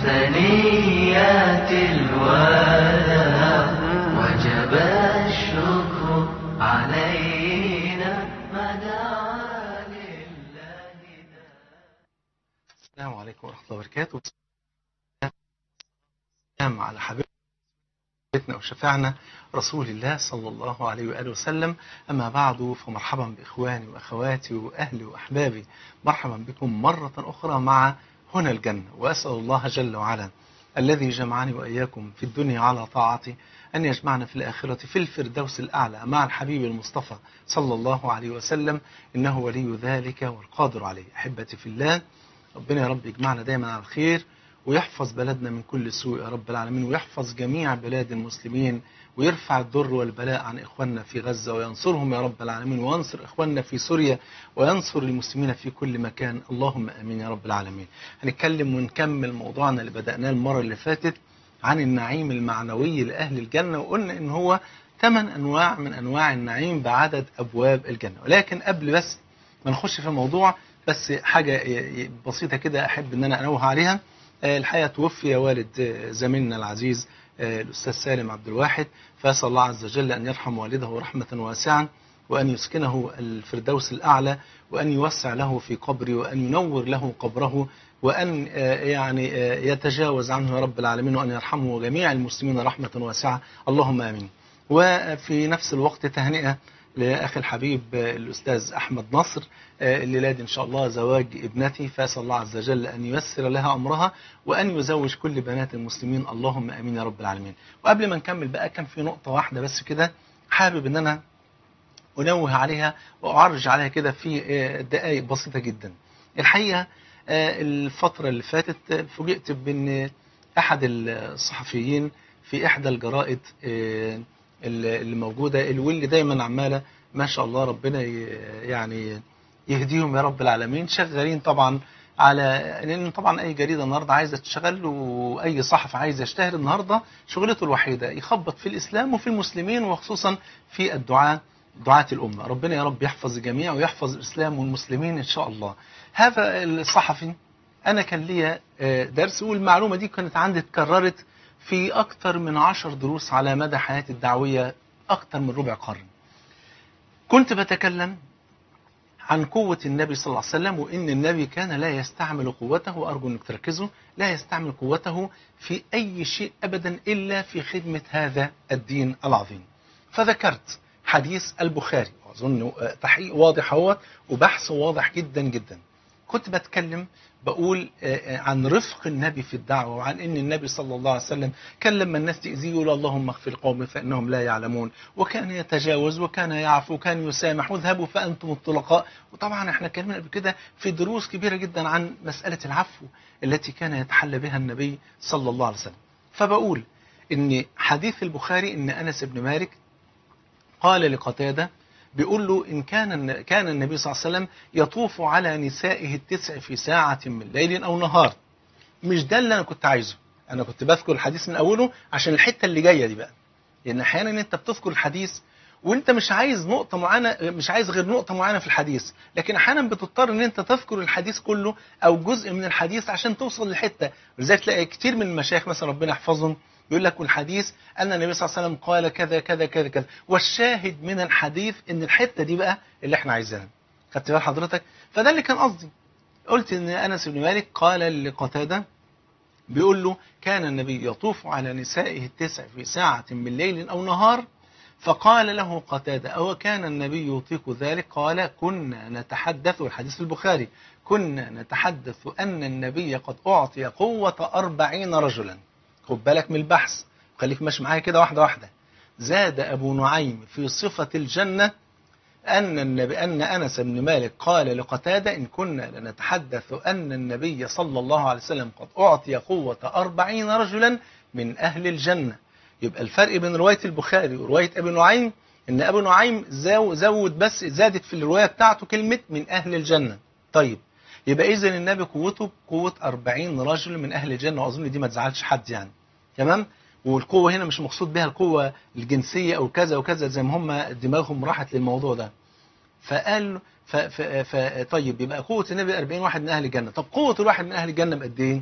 ثنيات الوداع وجب الشكر علينا ما دعا لله السلام عليكم ورحمة الله وبركاته السلام على حبيبنا وشفعنا رسول الله صلى الله عليه وآله وسلم أما بعد فمرحبا بإخواني وأخواتي وأهلي وأحبابي مرحبا بكم مرة أخرى مع هنا الجنة وأسأل الله جل وعلا الذي جمعني وإياكم في الدنيا على طاعته أن يجمعنا في الآخرة في الفردوس الأعلى مع الحبيب المصطفى صلى الله عليه وسلم إنه ولي ذلك والقادر عليه أحبتي في الله ربنا يا رب يجمعنا دايما على الخير ويحفظ بلدنا من كل سوء يا رب العالمين ويحفظ جميع بلاد المسلمين ويرفع الضر والبلاء عن إخواننا في غزة وينصرهم يا رب العالمين وينصر إخواننا في سوريا وينصر المسلمين في كل مكان اللهم أمين يا رب العالمين هنتكلم ونكمل موضوعنا اللي بدأناه المرة اللي فاتت عن النعيم المعنوي لأهل الجنة وقلنا إن هو ثمان أنواع من أنواع النعيم بعدد أبواب الجنة ولكن قبل بس ما نخش في الموضوع بس حاجة بسيطة كده أحب أن أنا أنوه عليها الحقيقة توفي والد زميلنا العزيز الأستاذ سالم عبد الواحد فأسأل الله عز وجل أن يرحم والده رحمة واسعة وأن يسكنه الفردوس الأعلى وأن يوسع له في قبره وأن ينور له قبره وأن يعني يتجاوز عنه يا رب العالمين وأن يرحمه جميع المسلمين رحمة واسعة اللهم آمين وفي نفس الوقت تهنئة لأخي الحبيب الأستاذ أحمد نصر الليلة دي إن شاء الله زواج ابنتي فأسأل الله عز وجل أن ييسر لها أمرها وأن يزوج كل بنات المسلمين اللهم أمين يا رب العالمين وقبل ما نكمل بقى كان في نقطة واحدة بس كده حابب أن أنا أنوه عليها وأعرج عليها كده في دقائق بسيطة جدا الحقيقة الفترة اللي فاتت فوجئت بأن أحد الصحفيين في إحدى الجرائد اللي موجودة واللي دايما عمالة ما شاء الله ربنا يعني يهديهم يا رب العالمين شغالين طبعا على لان طبعا اي جريده النهارده عايزه تشتغل واي صحفي عايز يشتهر النهارده شغلته الوحيده يخبط في الاسلام وفي المسلمين وخصوصا في الدعاء دعاة الامه ربنا يا رب يحفظ الجميع ويحفظ الاسلام والمسلمين ان شاء الله هذا الصحفي انا كان ليا درس والمعلومه دي كانت عندي اتكررت في أكثر من عشر دروس على مدى حياتي الدعوية أكثر من ربع قرن كنت بتكلم عن قوة النبي صلى الله عليه وسلم وإن النبي كان لا يستعمل قوته وأرجو أنك تركزوا لا يستعمل قوته في أي شيء أبدا إلا في خدمة هذا الدين العظيم فذكرت حديث البخاري أظن تحقيق واضح هو وبحث واضح جدا جدا كنت بتكلم بقول عن رفق النبي في الدعوة وعن ان النبي صلى الله عليه وسلم كان لما الناس تأذيه يقول اللهم اغفر قومي فإنهم لا يعلمون وكان يتجاوز وكان يعفو وكان يسامح واذهبوا فأنتم الطلقاء وطبعا احنا اتكلمنا قبل كده في دروس كبيرة جدا عن مسألة العفو التي كان يتحلى بها النبي صلى الله عليه وسلم فبقول ان حديث البخاري ان أنس بن مالك قال لقتادة بيقول له إن كان كان النبي صلى الله عليه وسلم يطوف على نسائه التسع في ساعة من ليل أو نهار مش ده اللي أنا كنت عايزه أنا كنت بذكر الحديث من أوله عشان الحتة اللي جاية دي بقى لأن أحيانا أنت بتذكر الحديث وانت مش عايز نقطة معينة مش عايز غير نقطة معينة في الحديث لكن احيانا بتضطر ان انت تذكر الحديث كله او جزء من الحديث عشان توصل لحتة ولذلك تلاقي كتير من المشايخ مثلا ربنا يحفظهم يقول لك والحديث أن النبي صلى الله عليه وسلم قال كذا كذا كذا كذا والشاهد من الحديث ان الحتة دي بقى اللي احنا عايزينها خدت بال حضرتك فده اللي كان قصدي قلت ان أنس بن مالك قال لقتادة بيقول له كان النبي يطوف على نسائه التسع في ساعة من ليل أو نهار فقال له قتادة أو كان النبي يطيق ذلك قال كنا نتحدث الحديث البخاري كنا نتحدث أن النبي قد أعطي قوة أربعين رجلا خد بالك من البحث خليك ماشي معايا كده واحدة واحدة زاد أبو نعيم في صفة الجنة أن النبي أن أنس بن مالك قال لقتادة إن كنا لنتحدث أن النبي صلى الله عليه وسلم قد أعطي قوة أربعين رجلا من أهل الجنة يبقى الفرق بين رواية البخاري ورواية أبي نعيم إن أبو نعيم زود بس زادت في الرواية بتاعته كلمة من أهل الجنة طيب يبقى إذا النبي قوته قوة 40 رجل من أهل الجنة وأظن دي ما تزعلش حد يعني تمام والقوة هنا مش مقصود بها القوة الجنسية أو كذا وكذا زي ما هم دماغهم راحت للموضوع ده فقال ف ف ف طيب يبقى قوة النبي 40 واحد من أهل الجنة طب قوة الواحد من أهل الجنة بقد إيه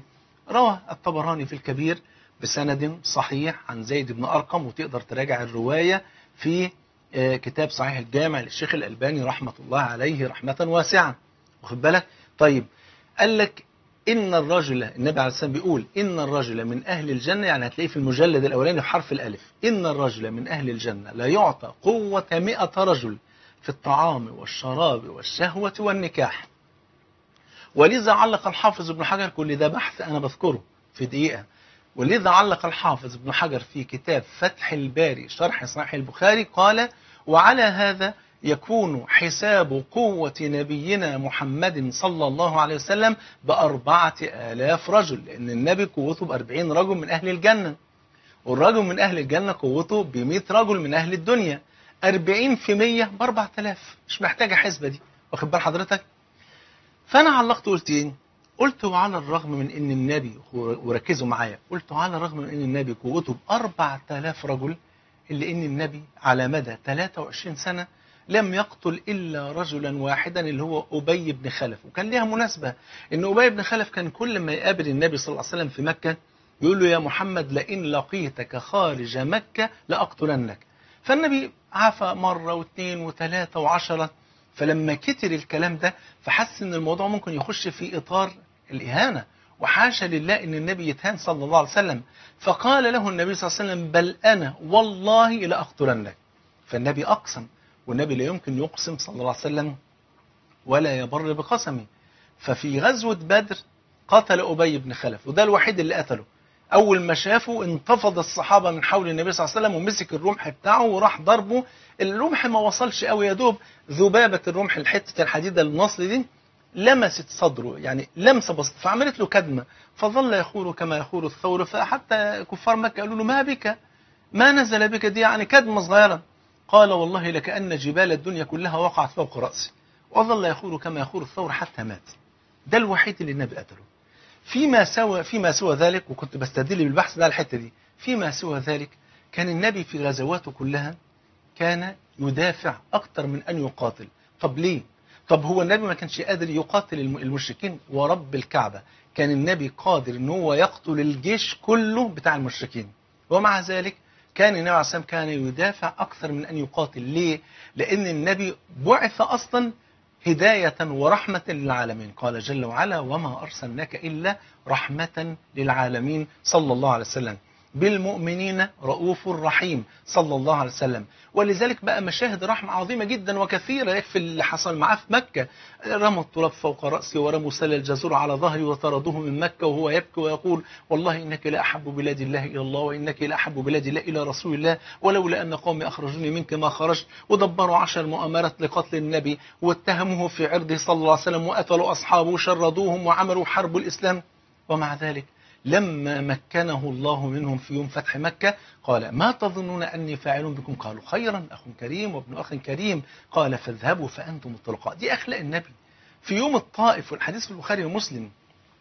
روى الطبراني في الكبير بسند صحيح عن زيد بن أرقم وتقدر تراجع الرواية في آه، كتاب صحيح الجامع للشيخ الألباني رحمة الله عليه رحمة واسعة واخد بالك طيب قال لك إن الرجل النبي عليه السلام بيقول إن الرجل من أهل الجنة يعني هتلاقيه في المجلد الأولاني بحرف الألف إن الرجل من أهل الجنة لا يعطى قوة مئة رجل في الطعام والشراب والشهوة والنكاح ولذا علق الحافظ ابن حجر كل ده بحث أنا بذكره في دقيقة ولذا علق الحافظ ابن حجر في كتاب فتح الباري شرح صحيح البخاري قال وعلى هذا يكون حساب قوة نبينا محمد صلى الله عليه وسلم بأربعة آلاف رجل لأن النبي قوته بأربعين رجل من أهل الجنة والرجل من أهل الجنة قوته بمئة رجل من أهل الدنيا أربعين في مية بأربعة آلاف مش محتاجة حسبة دي واخد بال حضرتك فأنا علقت قلت إيه قلت وعلى الرغم من ان النبي وركزوا معايا قلت وعلى الرغم من ان النبي قوته ب 4000 رجل الا ان النبي على مدى 23 سنه لم يقتل الا رجلا واحدا اللي هو ابي بن خلف وكان ليها مناسبه ان ابي بن خلف كان كل ما يقابل النبي صلى الله عليه وسلم في مكه يقول له يا محمد لئن لقيتك خارج مكه لاقتلنك فالنبي عفى مره واثنين وثلاثه وعشره فلما كتر الكلام ده فحس ان الموضوع ممكن يخش في اطار الإهانة وحاشا لله أن النبي يتهان صلى الله عليه وسلم فقال له النبي صلى الله عليه وسلم بل أنا والله لأقتلنك فالنبي أقسم والنبي لا يمكن يقسم صلى الله عليه وسلم ولا يبر بقسمه ففي غزوة بدر قتل أبي بن خلف وده الوحيد اللي قتله أول ما شافه انتفض الصحابة من حول النبي صلى الله عليه وسلم ومسك الرمح بتاعه وراح ضربه الرمح ما وصلش قوي يا دوب ذبابة الرمح الحتة الحديدة النصل دي لمست صدره يعني لمسة بسيطة فعملت له كدمة فظل يخور كما يخور الثور فحتى كفار مكة قالوا له ما بك ما نزل بك دي يعني كدمة صغيرة قال والله لكأن جبال الدنيا كلها وقعت فوق رأسي وظل يخور كما يخور الثور حتى مات ده الوحيد اللي النبي قتله فيما سوى فيما سوى ذلك وكنت بستدل بالبحث ده على الحته دي فيما سوى ذلك كان النبي في غزواته كلها كان يدافع اكتر من ان يقاتل طب ليه طب هو النبي ما كانش قادر يقاتل المشركين ورب الكعبة كان النبي قادر ان هو يقتل الجيش كله بتاع المشركين ومع ذلك كان النبي عليه الصلاة والسلام كان يدافع أكثر من أن يقاتل ليه؟ لأن النبي بعث أصلا هداية ورحمة للعالمين قال جل وعلا وما أرسلناك إلا رحمة للعالمين صلى الله عليه وسلم بالمؤمنين رؤوف رحيم صلى الله عليه وسلم ولذلك بقى مشاهد رحمة عظيمة جدا وكثيرة يكفي اللي حصل معاه في مكة رموا التراب فوق رأسي ورموا سل الجزور على ظهري وطردوه من مكة وهو يبكي ويقول والله إنك لأحب بلاد الله إلى الله وإنك لأحب بلاد الله إلى رسول الله ولولا أن قومي أخرجوني منك ما خرجت ودبروا عشر مؤامرات لقتل النبي واتهموه في عرضه صلى الله عليه وسلم وقتلوا أصحابه وشردوهم وعملوا حرب الإسلام ومع ذلك لما مكنه الله منهم في يوم فتح مكة قال ما تظنون أني فاعل بكم قالوا خيرا أخ كريم وابن أخ كريم قال فاذهبوا فأنتم الطلقاء دي أخلاق النبي في يوم الطائف والحديث في البخاري ومسلم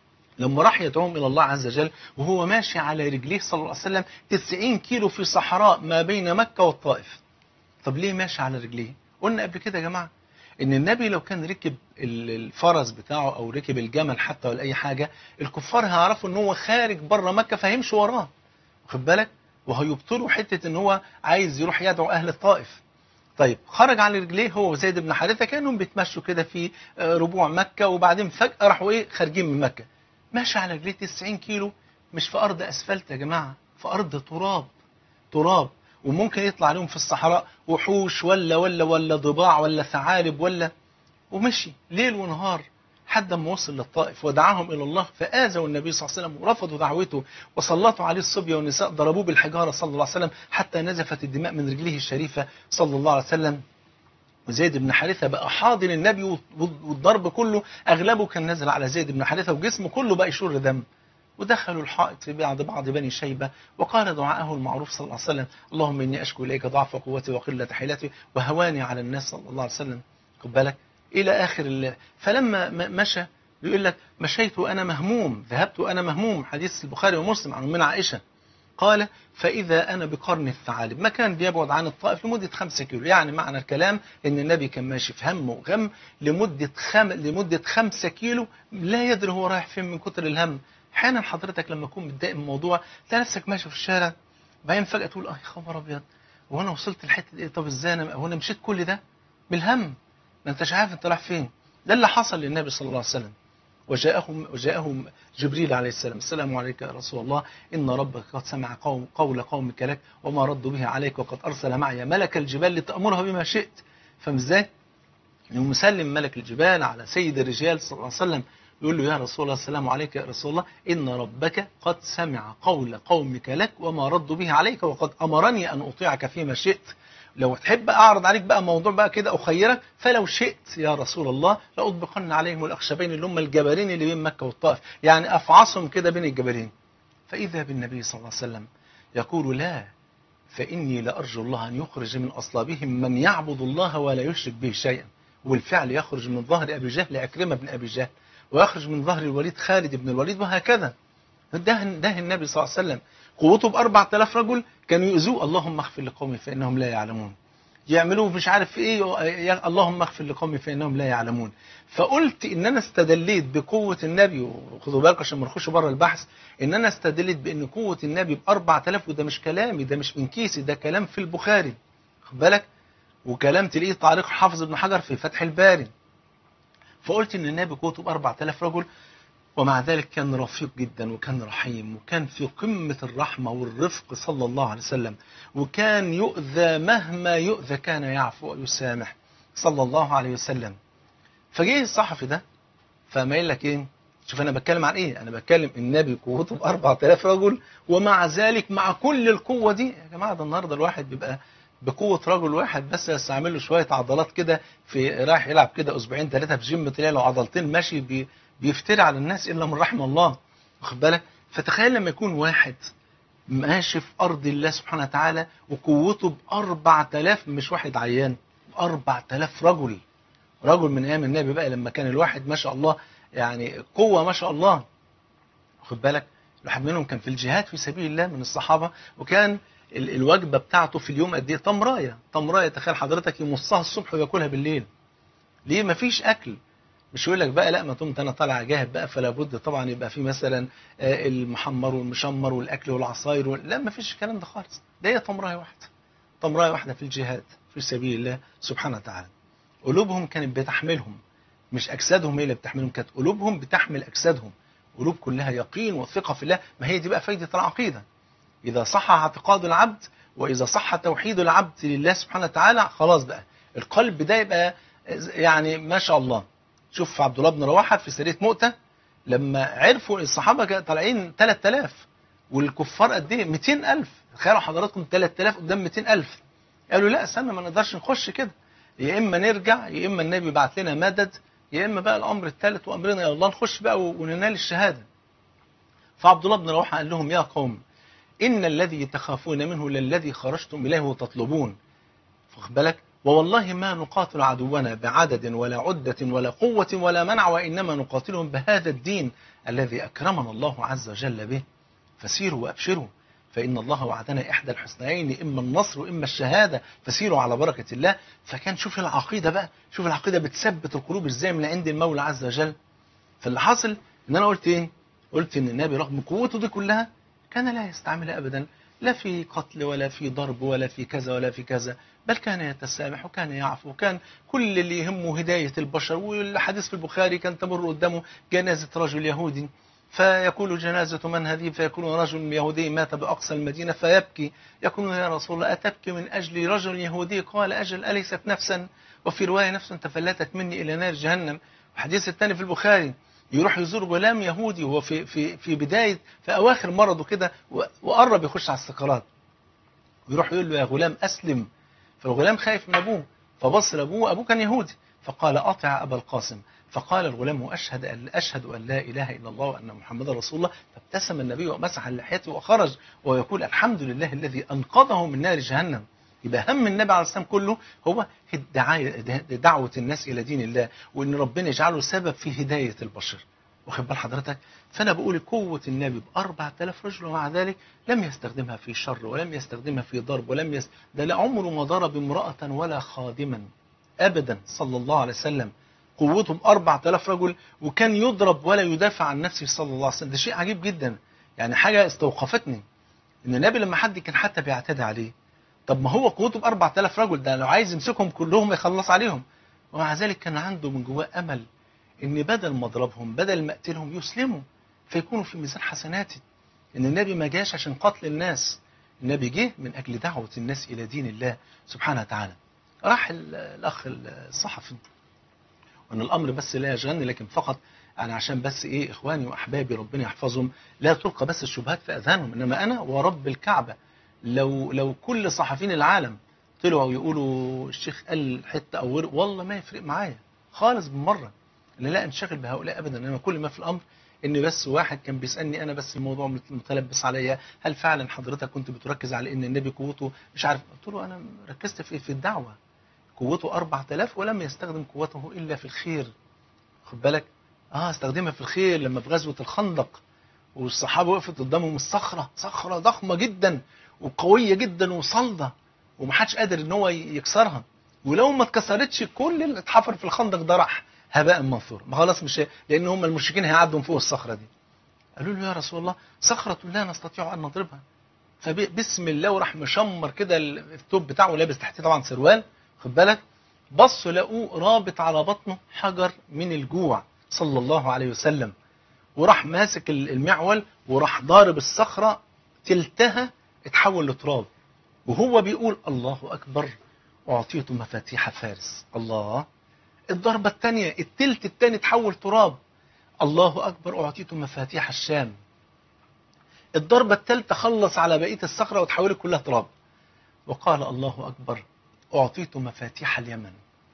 لما راح يدعوهم إلى الله عز وجل وهو ماشي على رجليه صلى الله عليه وسلم 90 كيلو في صحراء ما بين مكة والطائف طب ليه ماشي على رجليه قلنا قبل كده يا جماعة ان النبي لو كان ركب الفرس بتاعه او ركب الجمل حتى ولا اي حاجه الكفار هيعرفوا ان هو خارج بره مكه فهيمشوا وراه واخد بالك وهيبطلوا حته ان هو عايز يروح يدعو اهل الطائف طيب خرج على رجليه هو وزيد بن حارثه كانوا بيتمشوا كده في ربوع مكه وبعدين فجاه راحوا ايه خارجين من مكه ماشي على رجليه 90 كيلو مش في ارض اسفلت يا جماعه في ارض تراب تراب وممكن يطلع عليهم في الصحراء وحوش ولا ولا ولا ضباع ولا ثعالب ولا ومشي ليل ونهار حد ما وصل للطائف ودعاهم إلى الله فآذوا النبي صلى الله عليه وسلم ورفضوا دعوته وسلطوا عليه الصبية والنساء ضربوه بالحجارة صلى الله عليه وسلم حتى نزفت الدماء من رجله الشريفة صلى الله عليه وسلم وزيد بن حارثة بقى حاضن النبي والضرب كله أغلبه كان نازل على زيد بن حارثة وجسمه كله بقى يشر دم ودخلوا الحائط في بعض بعض بني شيبة وقال دعاءه المعروف صلى الله عليه وسلم اللهم إني أشكو إليك ضعف قوتي وقلة حيلتي وهواني على الناس صلى الله عليه وسلم خد بالك إلى آخر الله فلما مشى بيقول لك مشيت أنا مهموم ذهبت أنا مهموم حديث البخاري ومسلم عن من عائشة قال فإذا أنا بقرن الثعالب مكان بيبعد عن الطائف لمدة خمسة كيلو يعني معنى الكلام إن النبي كان ماشي في هم وغم لمدة خم... لمدة خمسة كيلو لا يدري هو رايح فين من كتر الهم احيانا حضرتك لما تكون متضايق من الموضوع تلاقي نفسك ماشي في الشارع بعدين فجاه تقول اه يا خبر ابيض هو انا وصلت لحته ايه طب ازاي انا هو انا مشيت كل ده بالهم ما انتش عارف انت رايح فين ده اللي حصل للنبي صلى الله عليه وسلم وجاءهم وجاءهم جبريل عليه السلام السلام عليك يا رسول الله إن ربك قد سمع قوم قول قومك لك وما ردوا به عليك وقد أرسل معي ملك الجبال لتأمرها بما شئت فاهم ازاي؟ يوم مسلم ملك الجبال على سيد الرجال صلى الله عليه وسلم يقول له يا رسول الله السلام عليك يا رسول الله إن ربك قد سمع قول قومك لك وما ردوا به عليك وقد أمرني أن أطيعك فيما شئت لو تحب أعرض عليك بقى موضوع بقى كده أخيرك فلو شئت يا رسول الله لأطبقن عليهم الأخشبين اللي هم الجبلين اللي بين مكة والطائف يعني أفعصهم كده بين الجبلين فإذا بالنبي صلى الله عليه وسلم يقول لا فإني لأرجو الله أن يخرج من أصلابهم من يعبد الله ولا يشرك به شيئا والفعل يخرج من ظهر أبي جهل عكرمة بن أبي جهل ويخرج من ظهر الوليد خالد بن الوليد وهكذا ده, ده النبي صلى الله عليه وسلم قوته بأربعة آلاف رجل كانوا يؤذوه اللهم اغفر لقومي فإنهم لا يعلمون يعملوه مش عارف ايه يا اللهم اغفر لقومي فانهم لا يعلمون فقلت ان انا استدليت بقوه النبي وخدوا بالكم عشان ما نخش بره البحث ان انا استدليت بان قوه النبي ب 4000 وده مش كلامي ده مش من كيسي ده كلام في البخاري خد بالك وكلام تلاقيه تعليق حافظ ابن حجر في فتح الباري فقلت ان النبي قوته ب 4000 رجل ومع ذلك كان رفيق جدا وكان رحيم وكان في قمة الرحمة والرفق صلى الله عليه وسلم وكان يؤذى مهما يؤذى كان يعفو ويسامح صلى الله عليه وسلم فجه الصحفي ده فما يقول لك ايه شوف انا بتكلم عن ايه انا بتكلم النبي قوته ب 4000 رجل ومع ذلك مع كل القوة دي يا جماعة ده النهارده الواحد بيبقى بقوة رجل واحد بس يستعمل له شوية عضلات كده في رايح يلعب كده اسبوعين ثلاثة في جيم تلاقي له عضلتين ماشي بي بيفتري على الناس الا من رحم الله واخد بالك فتخيل لما يكون واحد ماشي في ارض الله سبحانه وتعالى وقوته ب 4000 مش واحد عيان 4000 رجل رجل من ايام النبي بقى لما كان الواحد ما شاء الله يعني قوه ما شاء الله واخد بالك الواحد منهم كان في الجهاد في سبيل الله من الصحابه وكان ال- الوجبه بتاعته في اليوم قد ايه تمرايه تمرايه تخيل حضرتك يمصها الصبح وياكلها بالليل ليه مفيش اكل مش يقول لك بقى لا ما دمت انا طالع جاهد بقى فلا بد طبعا يبقى في مثلا آه، المحمر والمشمر والاكل والعصاير وال... لا ما فيش الكلام ده خالص ده هي تمرايه واحده تمرايه واحده في الجهاد في سبيل الله سبحانه وتعالى قلوبهم كانت بتحملهم مش اجسادهم هي اللي بتحملهم كانت قلوبهم بتحمل اجسادهم قلوب كلها يقين وثقه في الله ما هي دي بقى فايده العقيده اذا صح اعتقاد العبد واذا صح توحيد العبد لله سبحانه وتعالى خلاص بقى القلب ده يبقى يعني ما شاء الله شوف عبد الله بن رواحه في سريه مؤته لما عرفوا الصحابه كانوا طالعين 3000 والكفار قد ايه 200000 تخيلوا حضراتكم 3000 قدام 200000 قالوا لا استنى ما نقدرش نخش كده يا اما نرجع يا اما النبي يبعت لنا مدد يا اما بقى الامر الثالث وامرنا يا الله نخش بقى وننال الشهاده فعبد الله بن رواحه قال لهم يا قوم ان الذي تخافون منه للذي خرجتم اليه وتطلبون واخد بالك ووالله ما نقاتل عدونا بعدد ولا عدة ولا قوة ولا منع وإنما نقاتلهم بهذا الدين الذي أكرمنا الله عز وجل به فسيروا وأبشروا فإن الله وعدنا إحدى الحسنيين إما النصر وإما الشهادة فسيروا على بركة الله فكان شوف العقيدة بقى شوف العقيدة بتثبت القلوب إزاي من عند المولى عز وجل فاللي حاصل إن أنا قلت إيه قلت إن النبي رغم قوته دي كلها كان لا يستعملها أبدا لا في قتل ولا في ضرب ولا في كذا ولا في كذا بل كان يتسامح وكان يعفو وكان كل اللي يهمه هداية البشر والحديث في البخاري كان تمر قدامه جنازة رجل يهودي فيقول جنازة من هذه فيكون رجل يهودي مات بأقصى المدينة فيبكي يقول يا رسول الله أتبكي من أجل رجل يهودي قال أجل أليست نفسا وفي رواية نفس تفلتت مني إلى نار جهنم الحديث الثاني في البخاري يروح يزور غلام يهودي وهو في في في بدايه في اواخر مرضه كده وقرب يخش على السكرات ويروح يقول له يا غلام اسلم فالغلام خايف من ابوه فبص لابوه ابوه كان يهودي فقال اطع ابا القاسم فقال الغلام اشهد ان اشهد ان لا اله الا الله وان محمدا رسول الله فابتسم النبي ومسح لحيته وخرج ويقول الحمد لله الذي انقذه من نار جهنم يبقى هم النبي عليه السلام كله هو الدعاية دعوة الناس إلى دين الله وإن ربنا يجعله سبب في هداية البشر واخد بال حضرتك فأنا بقول قوة النبي ب 4000 رجل ومع ذلك لم يستخدمها في شر ولم يستخدمها في ضرب ولم يس... ده لعمره ما ضرب امرأة ولا خادما أبدا صلى الله عليه وسلم قوته ب 4000 رجل وكان يضرب ولا يدافع عن نفسه صلى الله عليه وسلم ده شيء عجيب جدا يعني حاجه استوقفتني ان النبي لما حد كان حتى بيعتدي عليه طب ما هو قوته ب 4000 رجل ده لو عايز يمسكهم كلهم يخلص عليهم ومع ذلك كان عنده من جواه امل ان بدل ما اضربهم بدل ما اقتلهم يسلموا فيكونوا في ميزان حسناتي ان النبي ما جاش عشان قتل الناس النبي جه من اجل دعوه الناس الى دين الله سبحانه وتعالى راح ال- الاخ الصحفي وان الامر بس لا يشغلني لكن فقط انا عشان بس ايه اخواني واحبابي ربنا يحفظهم لا تلقى بس الشبهات في اذهانهم انما انا ورب الكعبه لو لو كل صحفيين العالم طلعوا يقولوا الشيخ قال حته او غير والله ما يفرق معايا خالص بالمره انا لا انشغل بهؤلاء ابدا انما كل ما في الامر ان بس واحد كان بيسالني انا بس الموضوع متلبس عليا هل فعلا حضرتك كنت بتركز على ان النبي قوته مش عارف قلت له انا ركزت في في الدعوه قوته 4000 ولم يستخدم قوته الا في الخير خد بالك اه استخدمها في الخير لما في غزوه الخندق والصحابه وقفت قدامهم الصخره صخره ضخمه جدا وقويه جدا وصلده ومحدش قادر ان هو يكسرها ولو ما اتكسرتش كل اللي اتحفر في الخندق ده راح هباء منثور ما خلاص مش لان هم المشركين هيعدوا من فوق الصخره دي قالوا له يا رسول الله صخره لا نستطيع ان نضربها فبسم الله وراح مشمر كده الثوب بتاعه لابس تحتيه طبعا سروال خد بالك بصوا لقوه رابط على بطنه حجر من الجوع صلى الله عليه وسلم وراح ماسك المعول وراح ضارب الصخره تلتها اتحول لتراب وهو بيقول الله اكبر اعطيت مفاتيح فارس الله الضربه الثانيه التلت الثاني اتحول تراب الله اكبر اعطيت مفاتيح الشام الضربه الثالثه خلص على بقيه الصخره وتحولت كلها تراب وقال الله اكبر اعطيت مفاتيح اليمن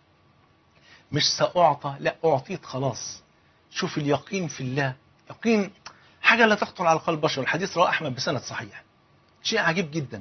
مش ساعطى لا اعطيت خلاص شوف اليقين في الله يقين حاجه لا تخطر على قلب البشر الحديث رواه احمد بسند صحيح شيء عجيب جدا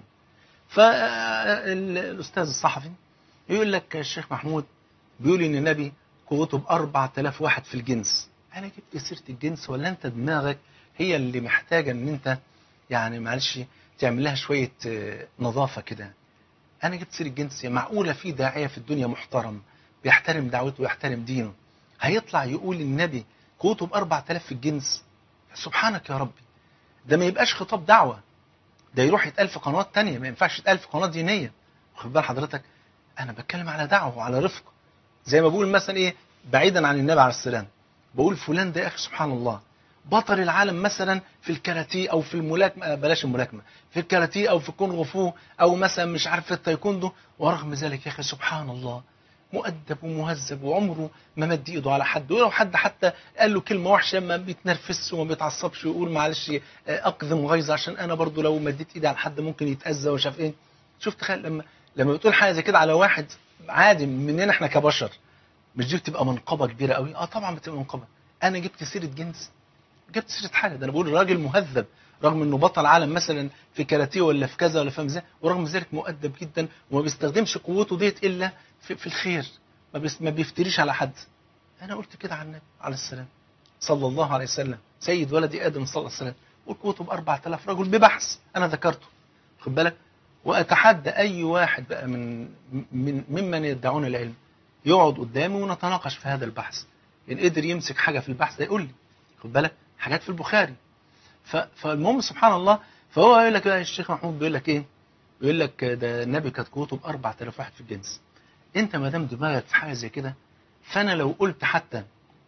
فالاستاذ الصحفي يقول لك الشيخ محمود بيقول ان النبي قوته ب 4000 واحد في الجنس انا جبت سيره الجنس ولا انت دماغك هي اللي محتاجه ان انت يعني معلش تعمل لها شويه نظافه كده انا جبت سيره الجنس معقوله في داعيه في الدنيا محترم بيحترم دعوته ويحترم دينه هيطلع يقول النبي قوته ب 4000 في الجنس سبحانك يا ربي ده ما يبقاش خطاب دعوه ده يروح يتقال في قنوات تانية ما ينفعش يتقال في قناه دينيه واخد بال حضرتك انا بتكلم على دعوه وعلى رفق زي ما بقول مثلا ايه بعيدا عن النبي عليه السلام بقول فلان ده يا اخي سبحان الله بطل العالم مثلا في الكاراتيه او في الملاكمه بلاش الملاكمه في الكاراتيه او في الكونغ فو او مثلا مش عارف في التايكوندو ورغم ذلك يا اخي سبحان الله مؤدب ومهذب وعمره ما مد ايده على حد ولو حد حتى قال له كلمه وحشه ما بيتنرفزش وما بيتعصبش ويقول معلش اقذم غيظ عشان انا برضو لو مديت ايدي على حد ممكن يتاذى ومش عارف ايه شوف تخيل لما لما بتقول حاجه زي كده على واحد عادي مننا احنا كبشر مش دي بتبقى منقبه كبيره قوي اه طبعا بتبقى منقبه انا جبت سيره جنس جبت سيره حاجه ده انا بقول راجل مهذب رغم انه بطل عالم مثلا في كاراتيه ولا في كذا ولا فاهم ازاي ورغم ذلك مؤدب جدا وما بيستخدمش قوته ديت الا في, في الخير ما, بيس ما بيفتريش على حد انا قلت كده عن النبي عليه السلام صلى الله عليه وسلم سيد ولد ادم صلى الله عليه وسلم وقوته ب 4000 رجل ببحث انا ذكرته خد بالك واتحدى اي واحد بقى من من ممن يدعون العلم يقعد قدامي ونتناقش في هذا البحث ان قدر يمسك حاجه في البحث ده يقول لي خد بالك حاجات في البخاري فالمهم سبحان الله فهو يقول لك الشيخ محمود بيقول لك ايه بيقول لك ده النبي كانت قوته ب 4000 واحد في الجنس انت ما دام دماغك في حاجه زي كده فانا لو قلت حتى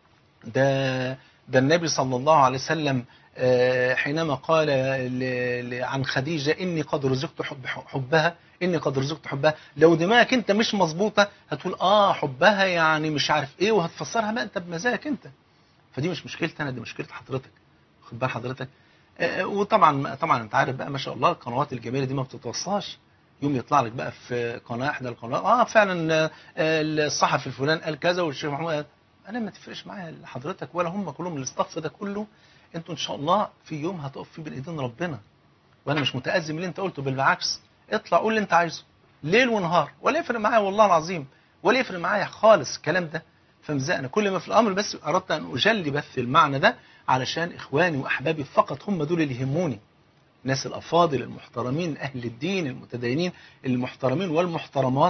ده ده النبي صلى الله عليه وسلم حينما قال عن خديجه اني قد رزقت حب حبها اني قد رزقت حبها لو دماغك انت مش مظبوطه هتقول اه حبها يعني مش عارف ايه وهتفسرها بقى انت بمزاجك انت فدي مش مشكلتي انا دي مشكله حضرتك خد بال حضرتك وطبعا طبعا انت عارف بقى ما شاء الله القنوات الجميله دي ما بتتوصاش يوم يطلع لك بقى في قناه احدى القنوات اه فعلا الصحفي الفلان قال كذا والشيخ محمود قال انا ما تفرقش معايا حضرتك ولا هم كلهم الاستاف ده كله انتوا ان شاء الله في يوم هتقف فيه بين ايدين ربنا وانا مش متازم اللي انت قلته بالعكس اطلع قول اللي انت عايزه ليل ونهار ولا يفرق معايا والله العظيم ولا يفرق معايا خالص الكلام ده فمزق انا كل ما في الامر بس اردت ان اجلي بث المعنى ده علشان اخواني واحبابي فقط هم دول اللي يهموني الناس الافاضل المحترمين اهل الدين المتدينين المحترمين والمحترمات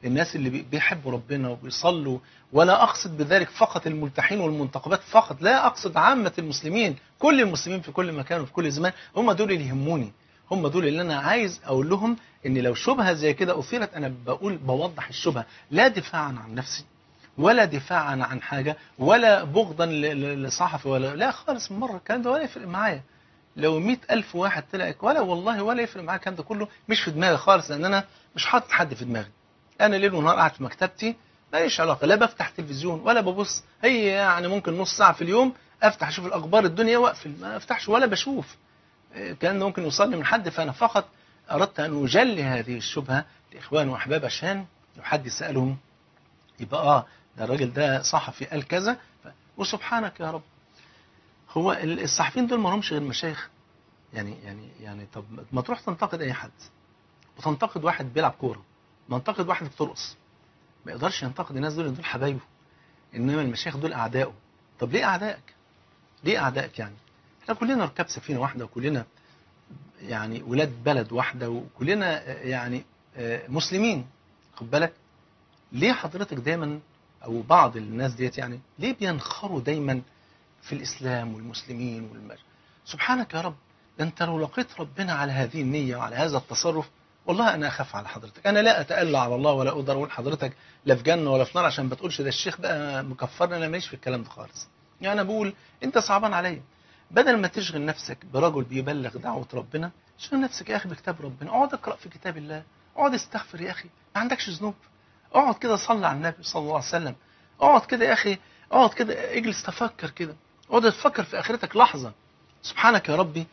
للناس اللي بي- بيحبوا ربنا وبيصلوا ولا اقصد بذلك فقط الملتحين والمنتقبات فقط لا اقصد عامه المسلمين كل المسلمين في كل مكان وفي كل زمان هم دول اللي يهموني هم دول اللي انا عايز اقول لهم ان لو شبهه زي كده اثيرت انا بقول بوضح الشبهه لا دفاعا عن نفسي ولا دفاعا عن حاجه ولا بغضا ل- ل- لصحفي ولا لا خالص من مره الكلام ده ولا يفرق معايا لو مئة ألف واحد طلع ولا والله ولا يفرق معايا الكلام ده كله مش في دماغي خالص لأن أنا مش حاطط حد في دماغي أنا ليل ونهار قاعد في مكتبتي ماليش علاقة لا بفتح تلفزيون ولا ببص هي يعني ممكن نص ساعة في اليوم أفتح أشوف الأخبار الدنيا وأقفل ما أفتحش ولا بشوف الكلام ده ممكن يوصلني من حد فأنا فقط أردت أن أجلي هذه الشبهة لإخوان وأحباب عشان لو حد سألهم يبقى آه ده الراجل ده صحفي قال كذا ف... وسبحانك يا رب هو ال- الصحفيين دول ما لهمش غير مشايخ يعني يعني يعني طب ما تروح تنتقد اي حد وتنتقد واحد بيلعب كوره ما تنتقد واحد بترقص ما يقدرش ينتقد الناس دول إن دول حبايبه انما المشايخ دول اعدائه طب ليه اعدائك ليه اعدائك يعني احنا كلنا ركاب سفينه واحده وكلنا يعني ولاد بلد واحده وكلنا آه، يعني آه، مسلمين خد بالك ليه حضرتك دايما او بعض الناس ديت يعني ليه بينخروا دايما في الاسلام والمسلمين والمج... سبحانك يا رب ده انت لو لقيت ربنا على هذه النيه وعلى هذا التصرف والله انا اخاف على حضرتك انا لا اتألى على الله ولا اقدر اقول حضرتك لا في جنه ولا في نار عشان ما تقولش ده الشيخ بقى مكفرني انا ماليش في الكلام ده خالص يعني انا بقول انت صعبان عليا بدل ما تشغل نفسك برجل بيبلغ دعوه ربنا شغل نفسك يا اخي بكتاب ربنا اقعد اقرا في كتاب الله اقعد استغفر يا اخي ما عندكش ذنوب اقعد كده صلي على النبي صلى الله عليه وسلم اقعد كده يا اخي اقعد كده اجلس تفكر كده اقعد تفكر في اخرتك لحظه سبحانك يا ربي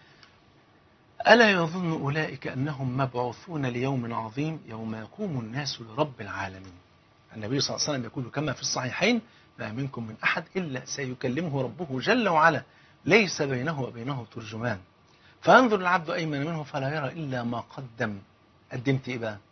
ألا يظن أولئك أنهم مبعوثون ليوم عظيم يوم يقوم الناس لرب العالمين النبي صلى الله عليه وسلم يقول كما في الصحيحين ما منكم من أحد إلا سيكلمه ربه جل وعلا ليس بينه وبينه ترجمان فينظر العبد أيمن منه فلا يرى إلا ما قدم قدمت إيه بقى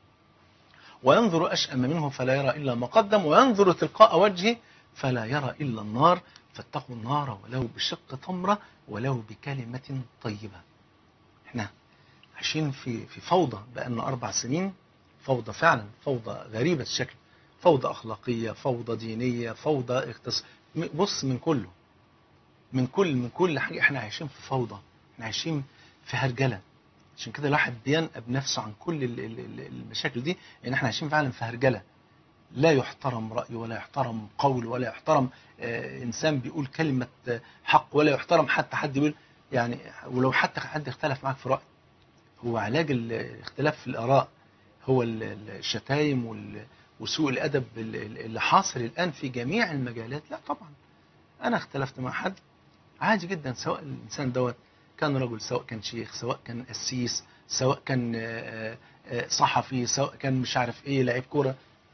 وينظر أشأم منه فلا يرى إلا ما قدم وينظر تلقاء وجهه فلا يرى إلا النار فاتقوا النار ولو بشق تمرة ولو بكلمة طيبة احنا عايشين في في فوضى بقالنا أربع سنين فوضى فعلا فوضى غريبة الشكل فوضى أخلاقية فوضى دينية فوضى اقتص... بص من كله من كل من كل حاجة احنا عايشين في فوضى احنا عايشين في هرجلة عشان كده الواحد بينقب نفسه عن كل ال- ال- ال- المشاكل دي ان احنا عايشين فعلا في هرجلة لا يحترم رأي ولا يحترم قول ولا يحترم آه، إنسان بيقول كلمة آه، حق ولا يحترم حتى حد يقول يعني ولو حتى حد اختلف معاك في رأي هو علاج الاختلاف في الآراء هو ال- ال- الشتايم وال- وسوء الأدب ال- ال- اللي حاصل الآن في جميع المجالات لا طبعا أنا اختلفت مع حد عادي جدا سواء الإنسان دوت كان رجل سواء كان شيخ سواء كان قسيس سواء كان آه، آه، صحفي سواء كان مش عارف ايه لعيب كوره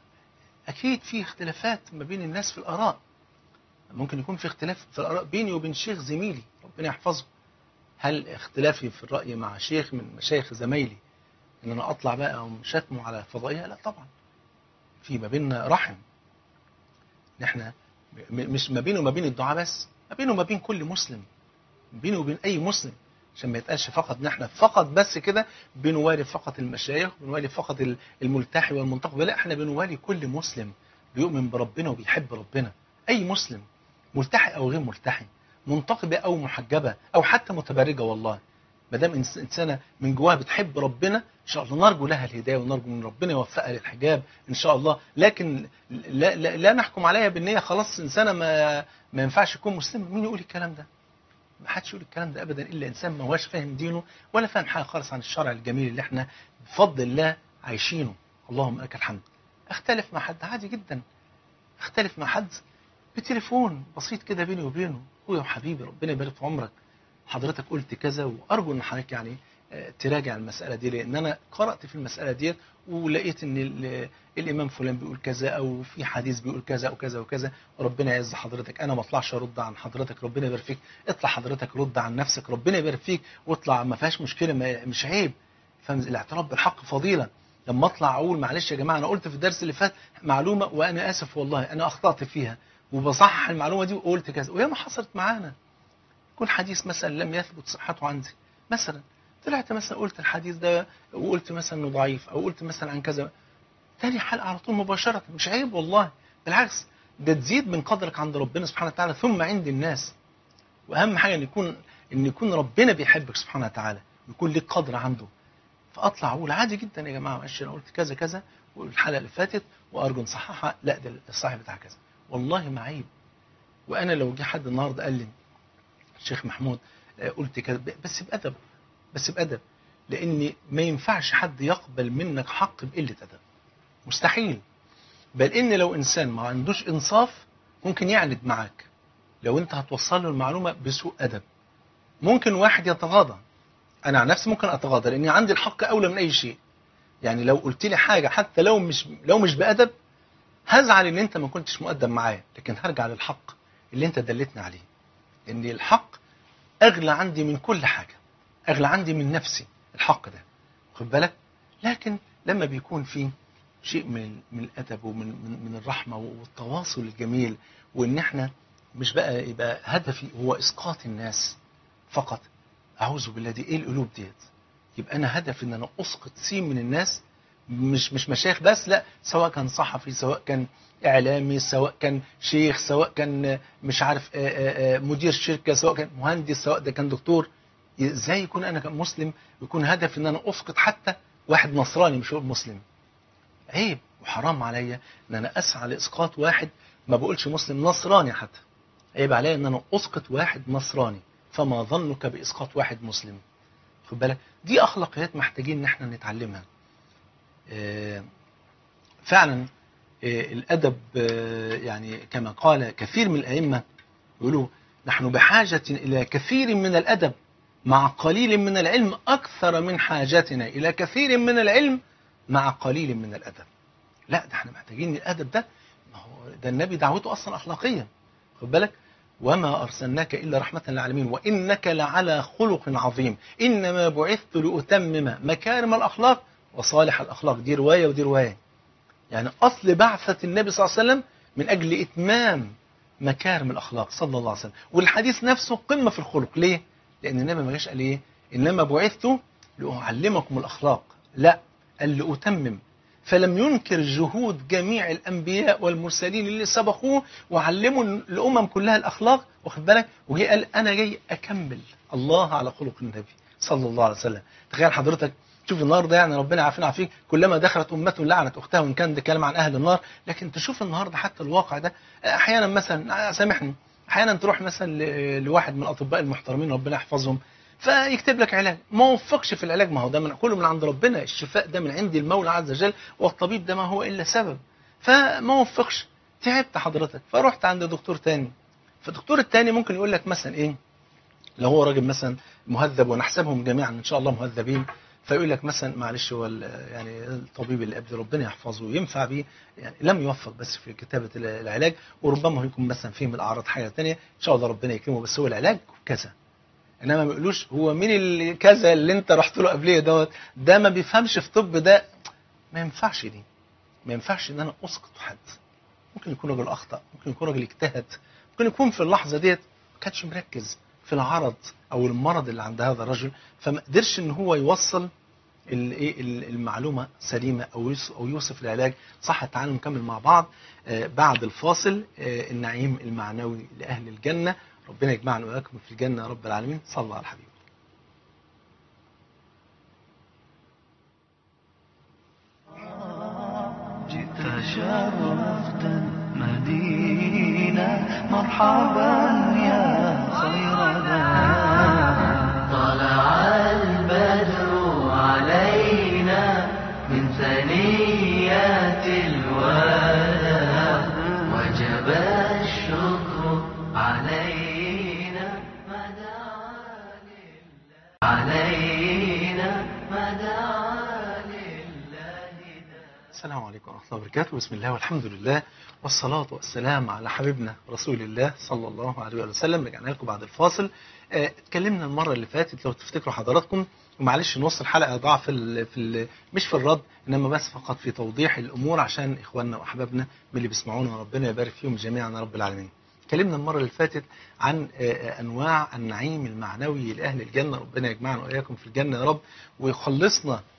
اكيد في اختلافات ما بين الناس في الاراء ممكن يكون في اختلاف في الاراء بيني وبين شيخ زميلي ربنا يحفظه هل اختلافي في الراي مع شيخ من مشايخ زمايلي ان انا اطلع بقى او شتمه على فضائيه لا طبعا في ما بيننا رحم ان احنا م- مش ما بينه وما بين الدعاء بس ما بينه وما بين كل مسلم بينه وبين اي مسلم عشان ما يتقالش فقط ان احنا فقط بس كده بنوالي فقط المشايخ بنوالي فقط ال- الملتحي والمنتقب لا احنا بنوالي كل مسلم بيؤمن بربنا وبيحب ربنا اي مسلم ملتحي او غير ملتحي منتقبه او محجبه او حتى متبرجه والله ما دام إنس- انسانه من جواها بتحب ربنا ان شاء الله نرجو لها الهدايه ونرجو من ربنا يوفقها للحجاب ان شاء الله لكن لا, لا, لا نحكم عليها بالنيه خلاص انسانه ما ما ينفعش يكون مسلم مين يقول الكلام ده ما حدش يقول الكلام ده ابدا الا انسان ما هواش فاهم دينه ولا فاهم حاجه خالص عن الشرع الجميل اللي احنا بفضل الله عايشينه اللهم لك الحمد اختلف مع حد عادي جدا اختلف مع حد بتليفون بسيط كده بيني وبينه اخويا وحبيبي ربنا يبارك في عمرك حضرتك قلت كذا وارجو ان حضرتك يعني آه، تراجع المساله دي لان انا قرات في المساله دي ولقيت ان ال- الامام فلان بيقول كذا او في حديث بيقول كذا او كذا وكذا وربنا يعز حضرتك انا ما اطلعش ارد عن حضرتك ربنا يبارك فيك اطلع حضرتك رد عن نفسك ربنا يبارك فيك واطلع ما فيهاش مشكله ما مش عيب فالاعتراف بالحق فضيله لما اطلع اقول معلش يا جماعه انا قلت في الدرس اللي فات معلومه وانا اسف والله انا اخطات فيها وبصحح المعلومه دي وقلت كذا وياما حصلت معانا يكون حديث مثلا لم يثبت صحته عندي مثلا طلعت مثلا قلت الحديث ده وقلت مثلا انه ضعيف او قلت مثلا عن كذا تاني حلقة على طول مباشرة مش عيب والله بالعكس ده تزيد من قدرك عند ربنا سبحانه وتعالى ثم عند الناس واهم حاجه ان يكون ان يكون ربنا بيحبك سبحانه وتعالى ويكون لك قدر عنده فاطلع اقول عادي جدا يا جماعه معلش انا قلت كذا كذا والحلقه اللي فاتت وارجو نصححها لا ده الصح بتاع كذا والله ما عيب وانا لو جه حد النهارده قال لي الشيخ محمود آه، قلت كذا ب- بس بادب بس بادب لان ما ينفعش حد يقبل منك حق بقله ادب مستحيل بل ان لو انسان ما عندوش انصاف ممكن يعند معاك لو انت هتوصل له المعلومه بسوء ادب ممكن واحد يتغاضى انا عن نفسي ممكن اتغاضى لاني عندي الحق اولى من اي شيء يعني لو قلت لي حاجه حتى لو مش لو مش بادب هزعل ان انت ما كنتش مؤدب معايا لكن هرجع للحق اللي انت دلتني عليه ان الحق اغلى عندي من كل حاجه اغلى عندي من نفسي الحق ده خد بالك لكن لما بيكون في شيء من من الادب ومن من, من الرحمه والتواصل الجميل وان احنا مش بقى يبقى هدفي هو اسقاط الناس فقط اعوذ بالله دي ايه القلوب ديت يبقى انا هدفي ان انا اسقط سين من الناس مش مش مشايخ بس لا سواء كان صحفي سواء كان اعلامي سواء كان شيخ سواء كان مش عارف آه، آه، آه، مدير شركه سواء كان مهندس سواء ده كان دكتور ازاي يكون انا كمسلم يكون هدفي ان انا اسقط حتى واحد نصراني مش هقول مسلم عيب وحرام عليا ان انا اسعى لاسقاط واحد ما بقولش مسلم نصراني حتى عيب عليا ان انا اسقط واحد نصراني فما ظنك باسقاط واحد مسلم خد بالك دي اخلاقيات محتاجين ان احنا نتعلمها آه، فعلا آه، الادب آه، يعني كما قال كثير من الائمه يقولوا نحن بحاجه الى كثير من الادب مع قليل من العلم اكثر من حاجتنا الى كثير من العلم مع قليل من الادب لا ده احنا محتاجين الادب ده ما هو ده النبي دعوته اصلا اخلاقيه خد بالك وما ارسلناك الا رحمه للعالمين وانك لعلى خلق عظيم انما بعثت لاتمم مكارم الاخلاق وصالح الاخلاق دي روايه ودي روايه يعني اصل بعثه النبي صلى الله عليه وسلم من اجل اتمام مكارم الاخلاق صلى الله عليه وسلم والحديث نفسه قمه في الخلق ليه لان النبي ما جاش قال ايه انما بعثت لاعلمكم الاخلاق لا قال لاتمم فلم ينكر جهود جميع الانبياء والمرسلين اللي سبقوه وعلموا الامم كلها الاخلاق واخد بالك وجي قال انا جاي اكمل الله على خلق النبي صلى الله عليه وسلم تخيل حضرتك شوف النهارده يعني ربنا يعافينا ويعافيك كلما دخلت امه لعنت اختها وان كان ده كلام عن اهل النار لكن تشوف النهارده حتى الواقع ده احيانا مثلا سامحني احيانا تروح مثلا ل- لواحد من الاطباء المحترمين ربنا يحفظهم فيكتب لك علاج ما وفقش في العلاج ما هو ده من كله من عند ربنا الشفاء ده من عند المولى عز وجل والطبيب ده ما هو الا سبب فما وفقش تعبت حضرتك فرحت عند دكتور تاني فالدكتور التاني ممكن يقول لك مثلا ايه لو هو راجل مثلا مهذب ونحسبهم جميعا ان شاء الله مهذبين فيقول لك مثلا معلش هو ال- يعني الطبيب اللي قبل ربنا يحفظه ينفع بيه يعني لم يوفق بس في كتابه ال- العلاج وربما يكون مثلا فيه من الاعراض حاجه ثانيه ان شاء الله ربنا يكرمه بس هو العلاج كذا انما ما يقولوش هو مين اللي كذا اللي انت رحت له قبليه دوت ده ما بيفهمش في طب ده ما ينفعش دي ما ينفعش ان انا اسقط حد ممكن يكون راجل اخطا ممكن يكون راجل اجتهد ممكن يكون في اللحظه ديت ما كانش مركز في العرض او المرض اللي عند هذا الرجل فما قدرش ان هو يوصل ال- إيه ال- المعلومه سليمه او يوصف او يوصف العلاج صح تعالوا نكمل مع بعض آه، بعد الفاصل آه، النعيم المعنوي لاهل الجنه ربنا يجمعنا واياكم في الجنه يا رب العالمين صلى الله على الحبيب جئت شرفت المدينة مرحبا يا خير ذا طلع البدر علينا من ثنيات الوداع وجب الشكر علينا مدى علينا مدى لله السلام عليكم ورحمة الله وبركاته بسم الله والحمد لله والصلاة والسلام على حبيبنا رسول الله صلى الله عليه وسلم رجعنا لكم بعد الفاصل آه، اتكلمنا المرة اللي فاتت لو تفتكروا حضراتكم ومعلش نص الحلقة ضاع في, ال في ال مش في الرد إنما بس فقط في توضيح الأمور عشان إخواننا وأحبابنا من اللي بيسمعونا وربنا يبارك فيهم جميعا يا رب العالمين اتكلمنا المرة اللي فاتت عن آه، آه، أنواع النعيم المعنوي لأهل الجنة ربنا يجمعنا وإياكم في الجنة يا رب ويخلصنا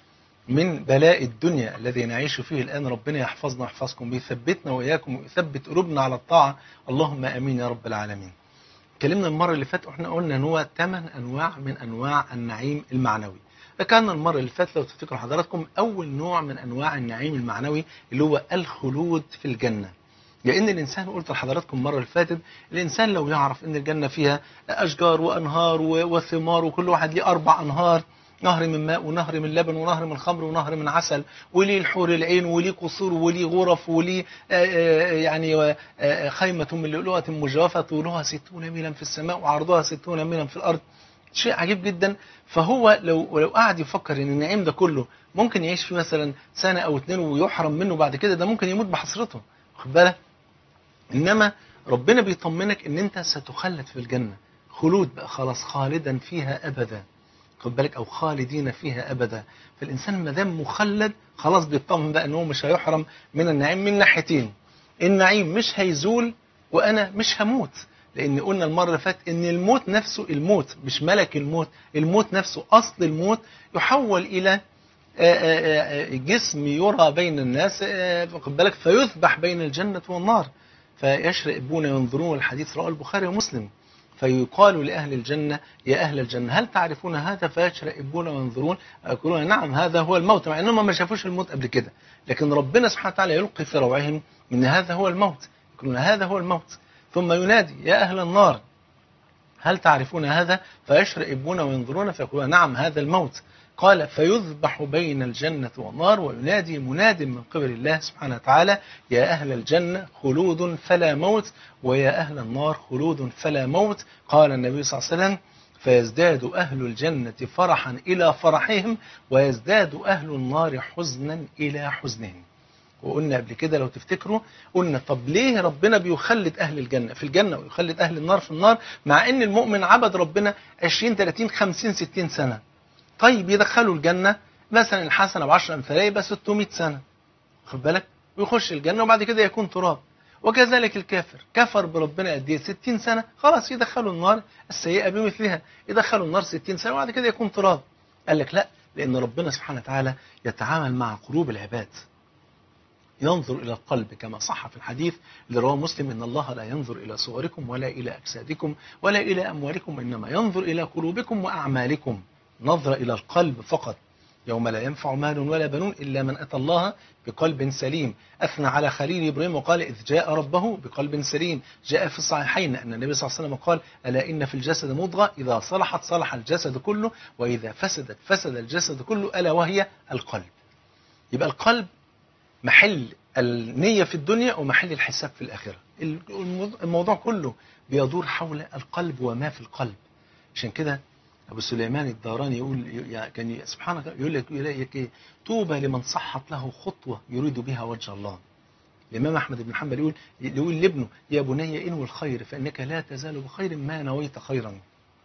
من بلاء الدنيا الذي نعيش فيه الآن ربنا يحفظنا ويحفظكم ويثبتنا وإياكم ويثبت قلوبنا على الطاعة اللهم أمين يا رب العالمين اتكلمنا المرة اللي فاتت واحنا قلنا ان هو ثمان انواع من انواع النعيم المعنوي ذكرنا المرة اللي فاتت لو تفتكروا حضراتكم اول نوع من انواع النعيم المعنوي اللي هو الخلود في الجنة لان الانسان قلت لحضراتكم المرة اللي فاتت الانسان لو يعرف ان الجنة فيها اشجار وانهار و- وثمار وكل واحد ليه اربع انهار نهر من ماء ونهر من لبن ونهر من خمر ونهر من عسل وليه الحور العين وليه قصور وليه غرف وليه آه، آه، يعني آه، خيمة من لؤلؤة مجوفة طولها ستون ميلا في السماء وعرضها ستون ميلا في الأرض شيء عجيب جدا فهو لو لو قعد يفكر ان النعيم ده كله ممكن يعيش فيه مثلا سنة او اتنين ويحرم منه بعد كده ده ممكن يموت بحسرته واخد بالك انما ربنا بيطمنك ان انت ستخلد في الجنة خلود بقى خلاص خالدا فيها ابدا خد بالك او خالدين فيها ابدا فالانسان ما دام مخلد خلاص بيطمن بقى ان هو مش هيحرم من النعيم من ناحيتين النعيم مش هيزول وانا مش هموت لان قلنا المره اللي فاتت ان الموت نفسه الموت مش ملك الموت الموت نفسه اصل الموت يحول الى آه، آه، آه، جسم يرى بين الناس آه، واخد بالك فيذبح بين الجنه والنار فيشرئبون ينظرون الحديث رواه البخاري ومسلم فيقال لأهل الجنة يا أهل الجنة هل تعرفون هذا فيشرئبون وينظرون يقولون نعم هذا هو الموت مع أنهم ما شافوش الموت قبل كده لكن ربنا سبحانه وتعالى يلقي في روعهم أن هذا هو الموت يقولون هذا هو الموت ثم ينادي يا أهل النار هل تعرفون هذا فيشرئبون وينظرون فيقولون نعم هذا الموت قال فيذبح بين الجنة والنار وينادي مناد من قبل الله سبحانه وتعالى يا أهل الجنة خلود فلا موت ويا أهل النار خلود فلا موت قال النبي صلى الله عليه وسلم فيزداد أهل الجنة فرحا إلى فرحهم ويزداد أهل النار حزنا إلى حزنهم وقلنا قبل كده لو تفتكروا قلنا طب ليه ربنا بيخلد أهل الجنة في الجنة ويخلد أهل النار في النار مع أن المؤمن عبد ربنا 20 30 50 60 سنة طيب يدخلوا الجنة مثلا الحسنة ب 10 أمثالها يبقى 600 سنة خد بالك ويخش الجنة وبعد كده يكون تراب وكذلك الكافر كفر بربنا قد ايه 60 سنة خلاص يدخلوا النار السيئة بمثلها يدخلوا النار 60 سنة وبعد كده يكون تراب قال لك لا لأن ربنا سبحانه وتعالى يتعامل مع قلوب العباد ينظر إلى القلب كما صح في الحديث اللي رواه مسلم إن الله لا ينظر إلى صوركم ولا إلى أجسادكم ولا إلى أموالكم إنما ينظر إلى قلوبكم وأعمالكم نظر إلى القلب فقط يوم لا ينفع مال ولا بنون إلا من أتى الله بقلب سليم أثنى على خليل إبراهيم وقال إذ جاء ربه بقلب سليم جاء في الصحيحين أن النبي صلى الله عليه وسلم قال ألا إن في الجسد مضغة إذا صلحت صلح الجسد كله وإذا فسدت فسد الجسد كله ألا وهي القلب يبقى القلب محل النية في الدنيا ومحل الحساب في الآخرة الموضوع كله بيدور حول القلب وما في القلب عشان كده أبو سليمان الداراني يقول يعني كان سبحانه يقول لك يقول لك إيه طوبى لمن صحت له خطوة يريد بها وجه الله الإمام أحمد بن حنبل يقول يقول لابنه يا بني انوي الخير فإنك لا تزال بخير ما نويت خيرا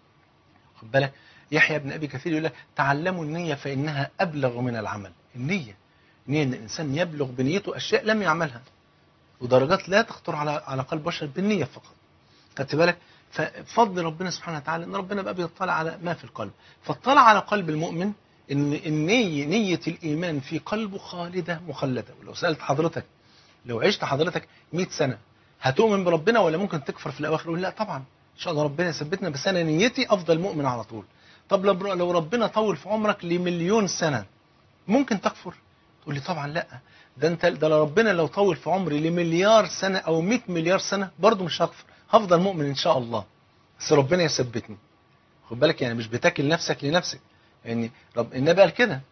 خد بالك يحيى بن أبي كثير يقول لك تعلموا النية فإنها أبلغ من العمل النية نية أن الإنسان يبلغ بنيته أشياء لم يعملها ودرجات لا تخطر على على قلب بشر بالنية فقط خدت بالك ففضل ربنا سبحانه وتعالى ان ربنا بقى بيطلع على ما في القلب فاطلع على قلب المؤمن ان النية نية الايمان في قلبه خالدة مخلدة ولو سألت حضرتك لو عشت حضرتك 100 سنة هتؤمن بربنا ولا ممكن تكفر في الاواخر يقول لا طبعا ان شاء الله ربنا يثبتنا بس انا نيتي افضل مؤمن على طول طب لو ربنا طول في عمرك لمليون سنة ممكن تكفر تقول لي طبعا لا ده انت ده ربنا لو طول في عمري لمليار سنة او 100 مليار سنة برضه مش هكفر هفضل مؤمن ان شاء الله بس ربنا يثبتني خد بالك يعني مش بتاكل نفسك لنفسك يعني رب النبي قال كده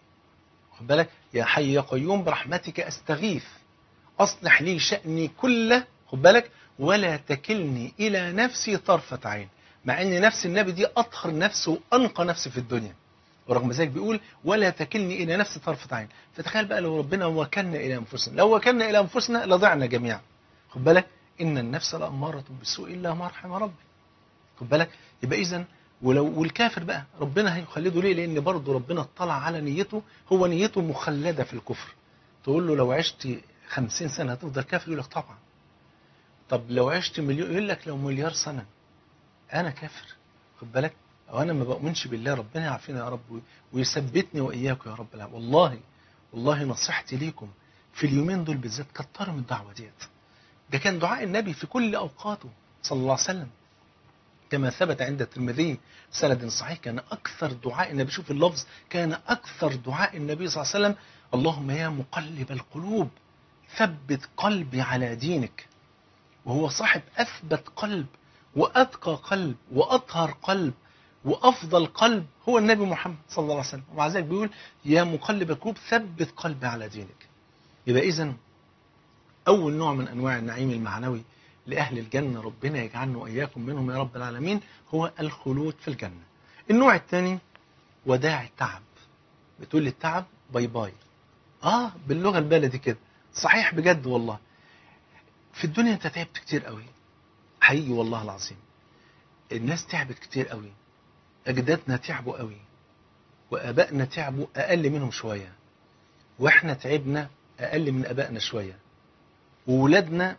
خد بالك يا حي يا قيوم برحمتك استغيث اصلح لي شأني كله خد بالك ولا تكلني الى نفسي طرفة عين مع ان نفس النبي دي اطهر نفس وانقى نفس في الدنيا ورغم ذلك بيقول ولا تكلني الى نفسي طرفة عين فتخيل بقى لو ربنا وكلنا الى انفسنا لو وكلنا الى انفسنا لضعنا جميعا خد بالك ان النفس لاماره بالسوء الا ما رحم ربي خد بالك يبقى اذا ولو والكافر بقى ربنا هيخلده ليه لان برضه ربنا اطلع على نيته هو نيته مخلده في الكفر تقول له لو عشت خمسين سنة هتفضل كافر يقول لك طبعا طب لو عشت مليون يقول لك لو مليار سنة أنا كافر خد بالك او انا ما بؤمنش بالله ربنا يعافينا يا رب ويثبتني واياكم يا رب العالمين والله والله نصيحتي ليكم في اليومين دول بالذات كتروا من الدعوه ديت ده كان دعاء النبي في كل اوقاته صلى الله عليه وسلم كما ثبت عند الترمذي سند صحيح كان اكثر دعاء النبي شوف اللفظ كان اكثر دعاء النبي صلى الله عليه وسلم اللهم يا مقلب القلوب ثبت قلبي على دينك وهو صاحب اثبت قلب واتقى قلب واطهر قلب وافضل قلب هو النبي محمد صلى الله عليه وسلم ومع ذلك بيقول يا مقلب القلوب ثبت قلبي على دينك يبقى اذا اول نوع من انواع النعيم المعنوي لاهل الجنه ربنا يجعلنا واياكم منهم يا رب العالمين هو الخلود في الجنه النوع الثاني وداع التعب بتقول لي التعب باي باي اه باللغه البلدي كده صحيح بجد والله في الدنيا انت تعبت كتير قوي حقيقي والله العظيم الناس تعبت كتير قوي اجدادنا تعبوا قوي وابائنا تعبوا اقل منهم شويه واحنا تعبنا اقل من ابائنا شويه وولادنا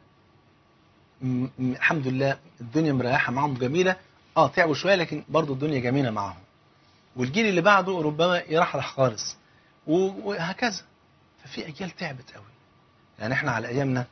م- م- الحمد لله الدنيا مريحه معاهم جميله اه تعبوا شويه لكن برضو الدنيا جميله معاهم والجيل اللي بعده ربما يرحرح خالص و- وهكذا ففي اجيال تعبت قوي يعني احنا على ايامنا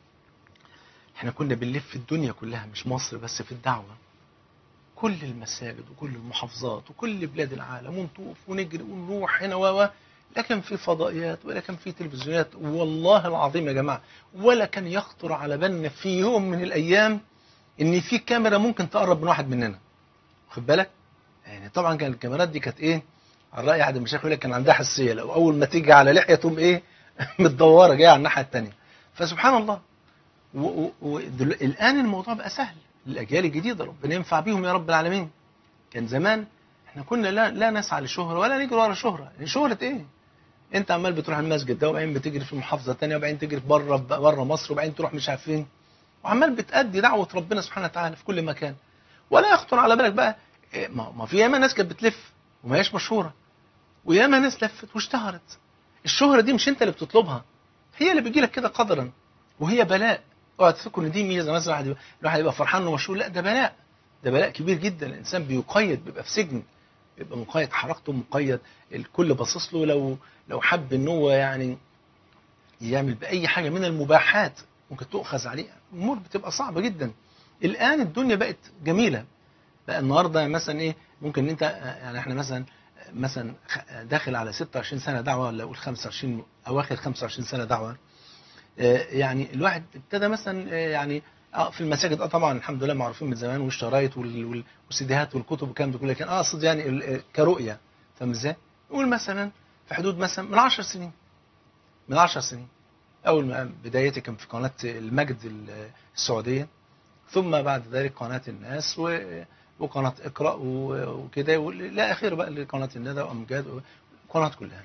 احنا كنا بنلف الدنيا كلها مش مصر بس في الدعوه كل المساجد وكل المحافظات وكل بلاد العالم ونطوف ونجري ونروح هنا و و لا كان في فضائيات ولا كان في تلفزيونات والله العظيم يا جماعه ولا كان يخطر على بالنا في يوم من الايام ان في كاميرا ممكن تقرب من واحد مننا واخد بالك يعني طبعا كان الكاميرات دي كانت ايه على راي احد المشايخ يقول لك كان عندها حساسيه لو اول ما تيجي على لحيه تقوم ايه متدوره جايه على الناحيه الثانيه فسبحان الله و- و- ودل... الان الموضوع بقى سهل الاجيال الجديده ربنا ينفع بيهم يا رب العالمين كان زمان احنا كنا لا, لا نسعى لشهره ولا نجري ورا شهره شهره ايه انت عمال بتروح المسجد ده وبعدين بتجري في محافظه ثانيه وبعدين تجري بره بره مصر وبعدين تروح مش عارف فين وعمال بتأدي دعوه ربنا سبحانه وتعالى في كل مكان ولا يخطر على بالك بقى إيه، ما ما في ياما ناس كانت بتلف وما هياش مشهوره وياما ناس لفت واشتهرت الشهره دي مش انت اللي بتطلبها هي اللي بيجي لك كده قدرا وهي بلاء اوعى تفكر ان دي ميزه مثلا الواحد يبقى الواحد يبقى فرحان انه مشهور لا ده بلاء ده بلاء كبير جدا الانسان بيقيد بيبقى في سجن بيبقى مقيد حركته مقيد الكل باصص له لو لو حب ان هو يعني يعمل باي حاجه من المباحات ممكن تؤخذ عليه امور بتبقى صعبه جدا الان الدنيا بقت جميله بقى النهارده مثلا ايه ممكن انت يعني احنا مثلا مثلا خ- داخل على 26 سنه دعوه ولا اقول 25 اواخر 25 سنه دعوه آه، يعني الواحد ابتدى مثلا آه، يعني اه في المساجد اه طبعا الحمد لله معروفين من زمان والشرايط وال- وال- والسيديهات والكتب والكلام ده كله لكن اقصد يعني ال- آه، كرؤيه فاهم ازاي؟ نقول مثلا في حدود مثلا من 10 سنين من 10 سنين اول ما بدايتي كان في قناه المجد ال- السعوديه ثم بعد ذلك قناه الناس و- وقناه اقرا و- وكده والى اخره بقى لقناه الندى وامجاد القنوات كلها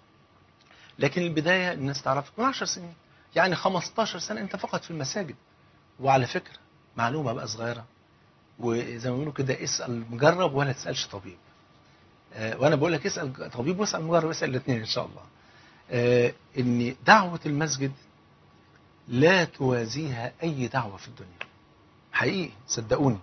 لكن البدايه الناس تعرف من 10 سنين يعني 15 سنه انت فقط في المساجد وعلى فكره معلومه بقى صغيره وزي ما بيقولوا كده اسال مجرب ولا تسالش طبيب آه، وانا بقول لك اسال طبيب واسال مجرب اسال الاثنين ان شاء الله آه، ان دعوه المسجد لا توازيها اي دعوه في الدنيا حقيقي صدقوني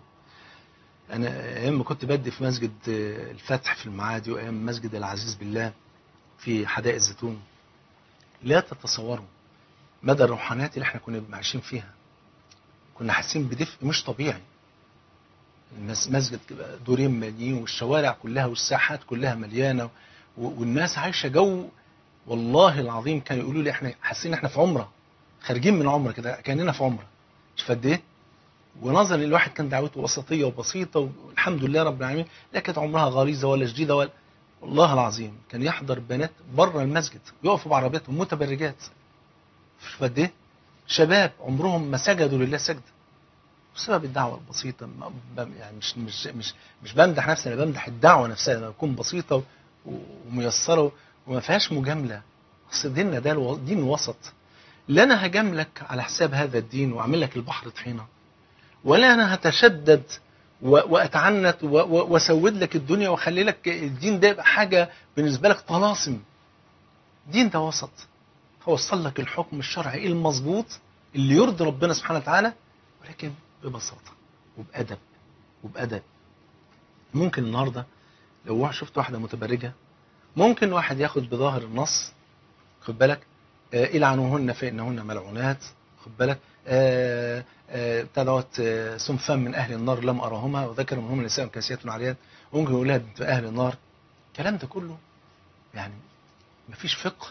انا ايام ما كنت بدي في مسجد آه، الفتح في المعادي وايام مسجد العزيز بالله في حدائق الزيتون لا تتصوروا مدى الروحانيات اللي احنا كنا عايشين فيها كنا حاسين بدفء مش طبيعي المس- مسجد كده دورين مليين والشوارع كلها والساحات كلها مليانه و- والناس عايشه جو والله العظيم كانوا يقولوا لي احنا حاسين احنا في عمره خارجين من عمره كده كاننا في عمره شوف قد ايه ونظرا للواحد كان دعوته وسطيه وبسيطه والحمد لله رب العالمين لا كانت عمرها غليظه ولا شديده ولا والله العظيم كان يحضر بنات بره المسجد يقفوا بعربياتهم متبرجات شوف قد ايه شباب عمرهم ما سجدوا لله سجده بسبب الدعوه البسيطه ما- ب- يعني مش مش مش مش بمدح نفسي انا بمدح الدعوه نفسها لما تكون بسيطه و- وميسره وما فيهاش مجامله اصل ديننا ده الو- دين وسط لا انا هجاملك على حساب هذا الدين واعمل لك البحر طحينه ولا انا هتشدد و- واتعنت و- و- واسود لك الدنيا واخلي لك الدين ده يبقى حاجه بالنسبه لك طلاسم دين ده وسط هوصل لك الحكم الشرعي المظبوط اللي يرضي ربنا سبحانه وتعالى ولكن ببساطه وبادب وبادب ممكن النهارده لو واحد شفت واحده متبرجه ممكن واحد ياخد بظاهر النص خد بالك آه، العنوهن فانهن ملعونات خد بالك آه، آه، بتاع دوت آه، سنفان من اهل النار لم ارahuma وذكر منهم نساء كاسيات عاريات ممكن يقول لها بنت اهل النار الكلام ده كله يعني مفيش فقه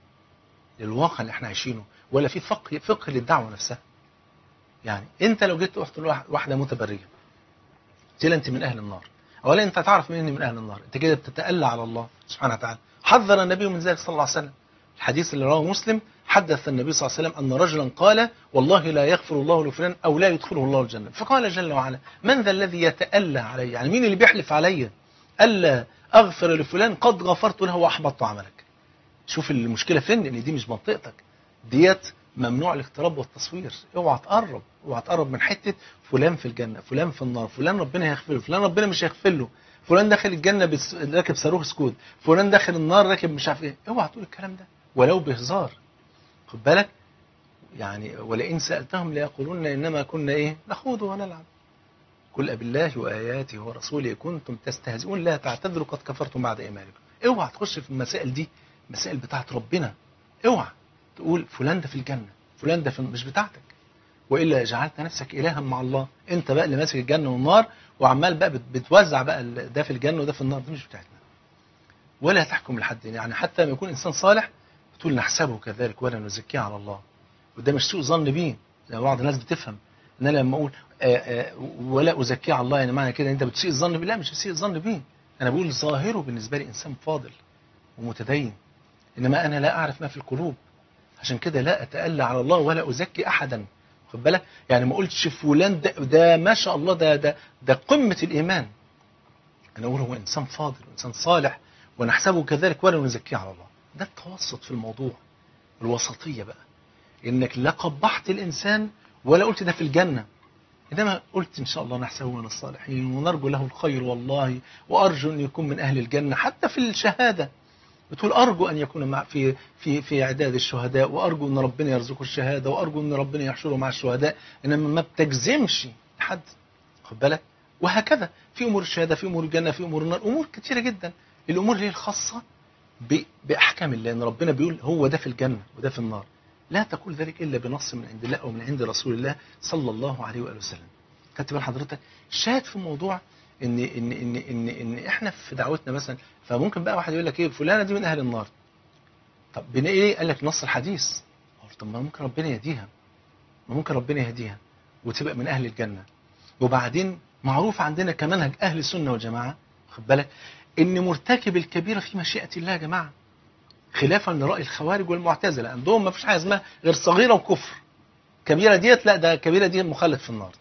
للواقع اللي احنا عايشينه ولا في فقه فقه للدعوه نفسها يعني انت لو جيت رحت لواحد- واحده متبرجه قلت لها انت من اهل النار اولا انت تعرف مين إني من اهل النار انت كده بتتألى على الله سبحانه وتعالى حذر النبي من ذلك صلى الله عليه وسلم الحديث اللي رواه مسلم حدث النبي صلى الله عليه وسلم ان رجلا قال والله لا يغفر الله لفلان او لا يدخله الله الجنه فقال جل وعلا من ذا الذي يتألى علي يعني مين اللي بيحلف علي الا اغفر لفلان قد غفرت له واحبطت عملك شوف المشكله فين ان دي مش منطقتك ديت ممنوع الاقتراب والتصوير اوعى تقرب اوعى تقرب من حته فلان في الجنه فلان في النار فلان ربنا هيغفر له فلان ربنا مش هيغفر له فلان داخل الجنه بس... راكب صاروخ سكود فلان داخل النار راكب مش عارف ايه اوعى تقول الكلام ده ولو بهزار خد بالك يعني ولئن سالتهم ليقولون انما كنا ايه نخوض ونلعب قل أبالله وآياته ورسوله كنتم تستهزئون لا تعتذروا قد كفرتم بعد إيمانكم اوعى تخش في المسائل دي مسائل بتاعت ربنا اوعى تقول فلان ده في الجنة فلان ده في مش بتاعتك وإلا جعلت نفسك إلها مع الله أنت بقى اللي ماسك الجنة والنار وعمال بقى بت- بتوزع بقى ال- ده في الجنة وده في النار دي مش بتاعتنا ولا تحكم لحد يعني حتى لما يكون إنسان صالح تقول نحسبه كذلك ولا نزكيه على الله وده مش سوء ظن بيه زي ما بعض الناس بتفهم ان انا لما اقول آه، آه، ولا ازكيه على الله يعني معنى كده انت بتسيء الظن بيه لا مش بسيء الظن بيه انا بقول ظاهره بالنسبه لي انسان فاضل ومتدين انما انا لا اعرف ما في القلوب عشان كده لا اتألى على الله ولا ازكي احدا خد بالك يعني ما قلتش فلان ده, ده ما شاء الله ده ده ده قمه الايمان انا اقول هو انسان فاضل وانسان صالح ونحسبه كذلك ولا نزكيه على الله ده التوسط في الموضوع الوسطيه بقى انك لا قبحت الانسان ولا قلت ده في الجنه انما قلت ان شاء الله نحسبه من الصالحين ونرجو له الخير والله وارجو ان يكون من اهل الجنه حتى في الشهاده بتقول ارجو ان يكون مع في في في اعداد الشهداء وارجو ان ربنا يرزقه الشهاده وارجو ان ربنا يحشره مع الشهداء انما ما بتجزمش حد خد بالك وهكذا في امور الشهاده في امور الجنه في امور النار امور كثيره جدا الامور اللي هي الخاصه ب- باحكام الله ان ربنا بيقول هو ده في الجنه وده في النار لا تقول ذلك الا بنص من عند الله او من عند رسول الله صلى الله عليه واله وسلم خدت بال حضرتك شاهد في الموضوع ان ان ان ان ان احنا في دعوتنا مثلا فممكن بقى واحد يقول لك ايه فلانه دي من اهل النار طب بين ايه قال لك نص الحديث قلت طب ما ممكن ربنا يهديها ما ممكن ربنا يهديها وتبقى من اهل الجنه وبعدين معروف عندنا كمنهج اهل السنه والجماعه خد بالك ان مرتكب الكبيره في مشيئه الله يا جماعه خلافا لراي الخوارج والمعتزله عندهم ما فيش حاجه اسمها غير صغيره وكفر كبيره ديت لا ده كبيره دي مخلد في النار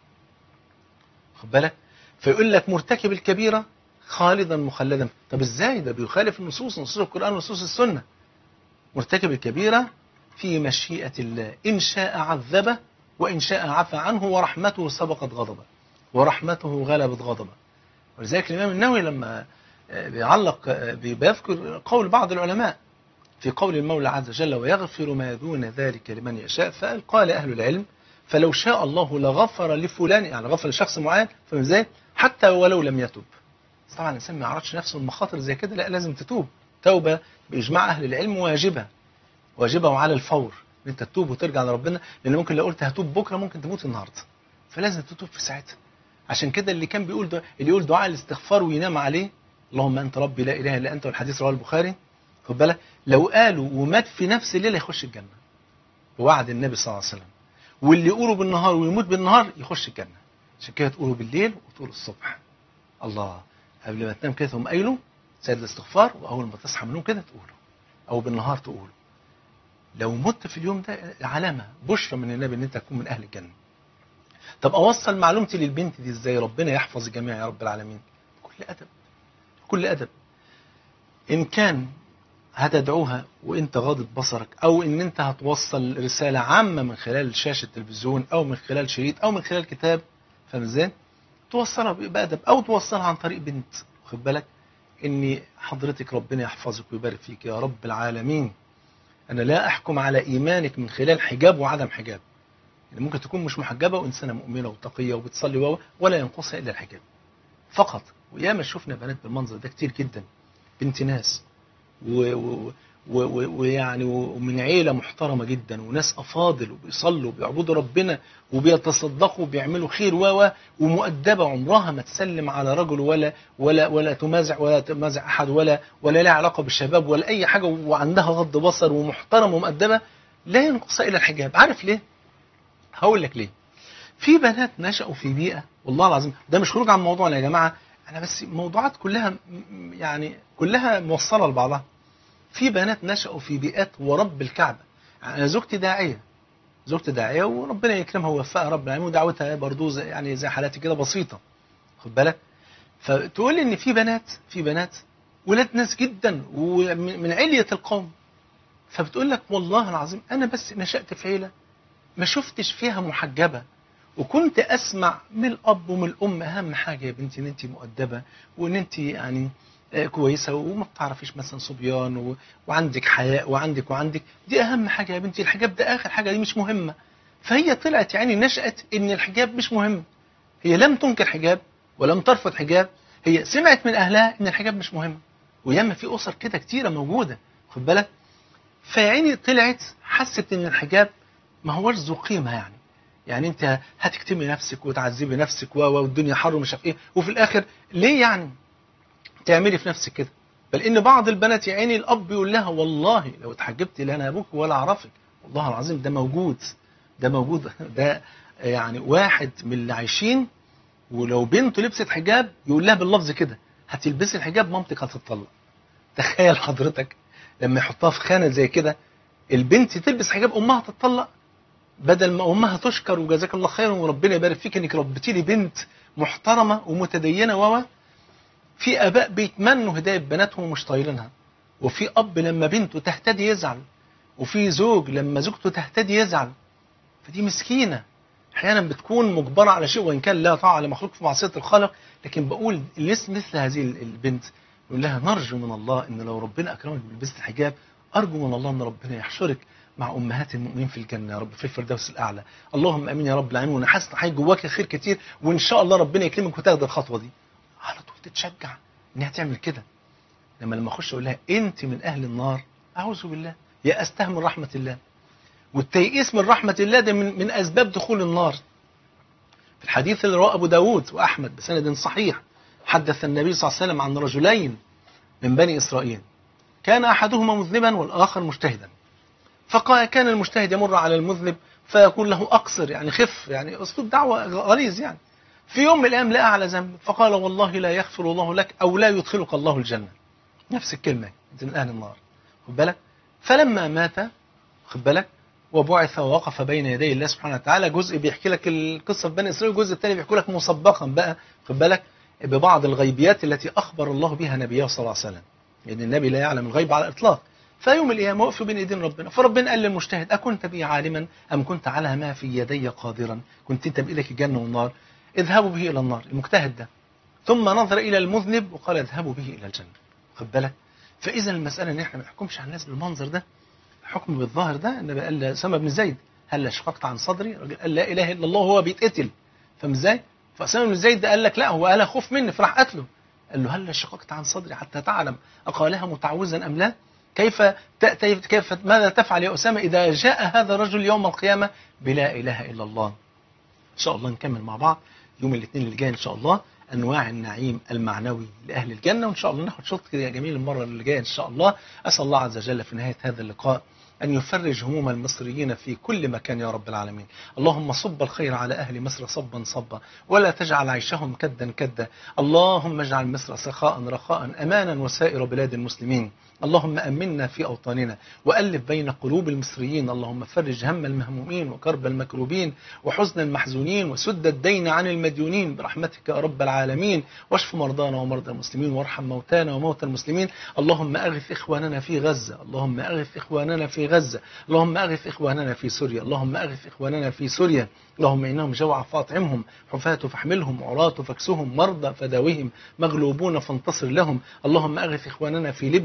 خد بالك فيقول لك مرتكب الكبيره خالدا مخلدا طب ازاي ده بيخالف النصوص نصوص القران ونصوص السنه مرتكب الكبيره في مشيئه الله ان شاء عذبه وان شاء عفى عنه ورحمته سبقت غضبه ورحمته غلبت غضبه ولذلك الامام النووي لما آه، بيعلق آه، بيذكر قول بعض العلماء في قول المولى عز وجل ويغفر ما دون ذلك لمن يشاء فقال قال أهل العلم فلو شاء الله لغفر لفلان يعني غفر لشخص معين فاهم ازاي حتى ولو لم يتب بس طبعا الانسان ما يعرضش نفسه لمخاطر زي كده لا لازم تتوب توبه باجماع اهل العلم واجبه واجبه وعلى الفور ان انت تتوب وترجع لربنا لان ممكن لو قلت هتوب بكره ممكن تموت النهارده فلازم تتوب في ساعتها عشان كده اللي كان بيقول ده اللي يقول دعاء الاستغفار وينام عليه اللهم انت ربي لا اله الا انت والحديث رواه البخاري خد بالك لو قالوا ومات في نفس الليله يخش الجنه بوعد النبي صلى الله عليه وسلم واللي يقوله بالنهار ويموت بالنهار يخش الجنه عشان كده تقولوا بالليل وتقولوا الصبح الله قبل ما تنام كده تقوم قايله سيد الاستغفار واول ما تصحى من النوم كده تقوله او بالنهار تقوله لو مت في اليوم ده علامه بشرى من النبي ان انت تكون من اهل الجنه طب اوصل معلومتي للبنت دي ازاي ربنا يحفظ الجميع يا رب العالمين بكل ادب بكل ادب ان كان هتدعوها وانت غاضب بصرك او ان انت هتوصل رساله عامه من خلال شاشه تلفزيون او من خلال شريط او من خلال كتاب فاهم ازاي؟ توصلها بادب او توصلها عن طريق بنت واخد بالك ان حضرتك ربنا يحفظك ويبارك فيك يا رب العالمين انا لا احكم على ايمانك من خلال حجاب وعدم حجاب يعني ممكن تكون مش محجبه وانسانه مؤمنه وتقيه وبتصلي و- ولا ينقصها الا الحجاب فقط وياما شفنا بنات بالمنظر ده كتير جدا بنت ناس و- و- و- و- ويعني ومن عيلة محترمة جدا وناس أفاضل وبيصلوا وبيعبدوا ربنا وبيتصدقوا وبيعملوا خير و و- ومؤدبة عمرها ما تسلم على رجل ولا ولا ولا تمازع ولا تمازع أحد ولا ولا لها علاقة بالشباب ولا أي حاجة وعندها غض بصر ومحترمة ومؤدبة لا ينقص إلا الحجاب عارف ليه؟ هقول لك ليه في بنات نشأوا في بيئة والله العظيم ده مش خروج عن موضوعنا يا جماعة أنا بس موضوعات كلها م- م- يعني كلها موصلة لبعضها في بنات نشأوا في بيئات ورب الكعبة أنا زوجتي داعية زوجتي داعية وربنا يكرمها ويوفقها رب العالمين ودعوتها برضو زي يعني زي حالاتي كده بسيطة خد بالك فتقول لي إن في بنات في بنات ولاد ناس جدا ومن من علية القوم فبتقول لك والله العظيم أنا بس نشأت في عيلة ما شفتش فيها محجبة وكنت اسمع من الاب ومن الام اهم حاجه يا بنتي ان انت مؤدبه وان انت يعني آه، كويسه وما بتعرفيش مثلا صبيان و... وعندك حياء وعندك وعندك دي اهم حاجه يا بنتي الحجاب ده اخر حاجه دي مش مهمه فهي طلعت يعني نشأت ان الحجاب مش مهم هي لم تنكر حجاب ولم ترفض حجاب هي سمعت من اهلها ان الحجاب مش مهم وياما في اسر كده كتيره موجوده خد بالك فيعني طلعت حست ان الحجاب ما هوش ذو قيمه يعني يعني انت هتكتمي نفسك وتعذبي نفسك و و والدنيا حر ومش عارف ايه وفي الاخر ليه يعني تعملي في نفسك كده بل ان بعض البنات يا عيني الاب يقول لها والله لو اتحجبت لا انا ابوك ولا اعرفك والله العظيم ده موجود ده موجود ده يعني واحد من اللي عايشين ولو بنته لبست حجاب يقول لها باللفظ كده هتلبسي الحجاب مامتك هتتطلق تخيل حضرتك لما يحطها في خانه زي كده البنت تلبس حجاب امها تتطلق بدل ما امها تشكر وجزاك الله خيرا وربنا يبارك فيك انك ربيتي لي بنت محترمه ومتدينه و في اباء بيتمنوا هدايه بناتهم ومش طايلينها وفي اب لما بنته تهتدي يزعل وفي زوج لما زوجته تهتدي يزعل فدي مسكينه احيانا بتكون مجبره على شيء وان كان لا طاعه لمخلوق في معصيه الخالق لكن بقول لس- مثل هذه البنت يقول لها نرجو من الله ان لو ربنا اكرمك بلبست الحجاب ارجو من الله ان ربنا يحشرك مع امهات المؤمنين في الجنه يا رب في الفردوس الاعلى اللهم امين يا رب العالمين وانا حاسس ان حاجه جواك خير كتير وان شاء الله ربنا يكرمك وتاخد الخطوه دي على طول تتشجع انها تعمل كده لما لما اخش اقول لها انت من اهل النار اعوذ بالله يأستها من رحمه الله والتيئيس من رحمه الله ده من, من اسباب دخول النار في الحديث اللي رواه ابو داود واحمد بسند صحيح حدث النبي صلى الله عليه وسلم عن رجلين من بني اسرائيل كان احدهما مذنبا والاخر مجتهدا فقال كان المجتهد يمر على المذنب فيقول له اقصر يعني خف يعني اسلوب دعوه غليظ يعني في يوم من الايام لقى على ذنب فقال والله لا يغفر الله لك او لا يدخلك الله الجنه نفس الكلمه انت من اهل النار خد بالك فلما مات خد بالك وبعث ووقف بين يدي الله سبحانه وتعالى جزء بيحكي لك القصه في بني اسرائيل والجزء الثاني بيحكي لك مسبقا بقى خد بالك ببعض الغيبيات التي اخبر الله بها نبيه صلى الله عليه وسلم لان النبي لا يعلم الغيب على الاطلاق فيوم القيامه وقفوا بين ايدين ربنا فربنا قال للمجتهد اكنت بي عالما ام كنت على ما في يدي قادرا كنت انت بايدك الجنه والنار اذهبوا به الى النار المجتهد ده ثم نظر الى المذنب وقال اذهبوا به الى الجنه خد بالك فاذا المساله ان احنا ما نحكمش على الناس بالمنظر ده حكم بالظاهر ده النبي قال لأسامة بن زيد هل شققت عن صدري الراجل قال لا اله الا الله وهو بيتقتل فاهم ازاي فأسامة بن زيد ده قال لك لا هو قال خوف مني فراح قتله قال له هل شققت عن صدري حتى تعلم أقالها متعوزا أم لا كيف تأتي كيف ماذا تفعل يا أسامة إذا جاء هذا الرجل يوم القيامة بلا إله إلا الله إن شاء الله نكمل مع بعض يوم الاثنين اللي جاي إن شاء الله أنواع النعيم المعنوي لأهل الجنة وإن شاء الله ناخد شوط كده جميل المرة اللي جاية إن شاء الله أسأل الله عز وجل في نهاية هذا اللقاء أن يفرج هموم المصريين في كل مكان يا رب العالمين اللهم صب الخير على أهل مصر صبا صبا ولا تجعل عيشهم كدا كدا اللهم اجعل مصر سخاء رخاء أمانا وسائر بلاد المسلمين اللهم أمنا في أوطاننا وألف بين قلوب المصريين اللهم فرج هم المهمومين وكرب المكروبين وحزن المحزونين وسد الدين عن المديونين برحمتك يا رب العالمين واشف مرضانا ومرضى المسلمين وارحم موتانا وموتى المسلمين اللهم أغث إخواننا في غزة اللهم أغث إخواننا في غزة اللهم أغث إخواننا في سوريا اللهم أغث إخواننا في سوريا اللهم إنهم جوع فاطعمهم حفاة فاحملهم عراة فاكسهم مرضى فداوهم مغلوبون فانتصر لهم اللهم أغث إخواننا في ليبيا وأغث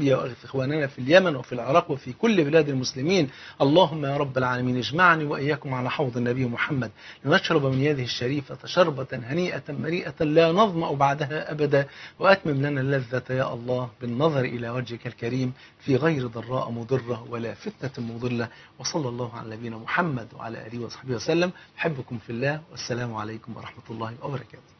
إخواننا في اليمن وفي العراق وفي كل بلاد المسلمين اللهم يا رب العالمين اجمعني وإياكم على حوض النبي محمد لنشرب من يده الشريفة شربة هنيئة مريئة لا نظمأ بعدها أبدا وأتمم لنا اللذة يا الله بالنظر إلى وجهك الكريم في غير ضراء مضرة ولا فتنة مضلة وصلى الله على نبينا محمد وعلى آله وصحبه وسلم أحبكم في الله والسلام عليكم ورحمة الله وبركاته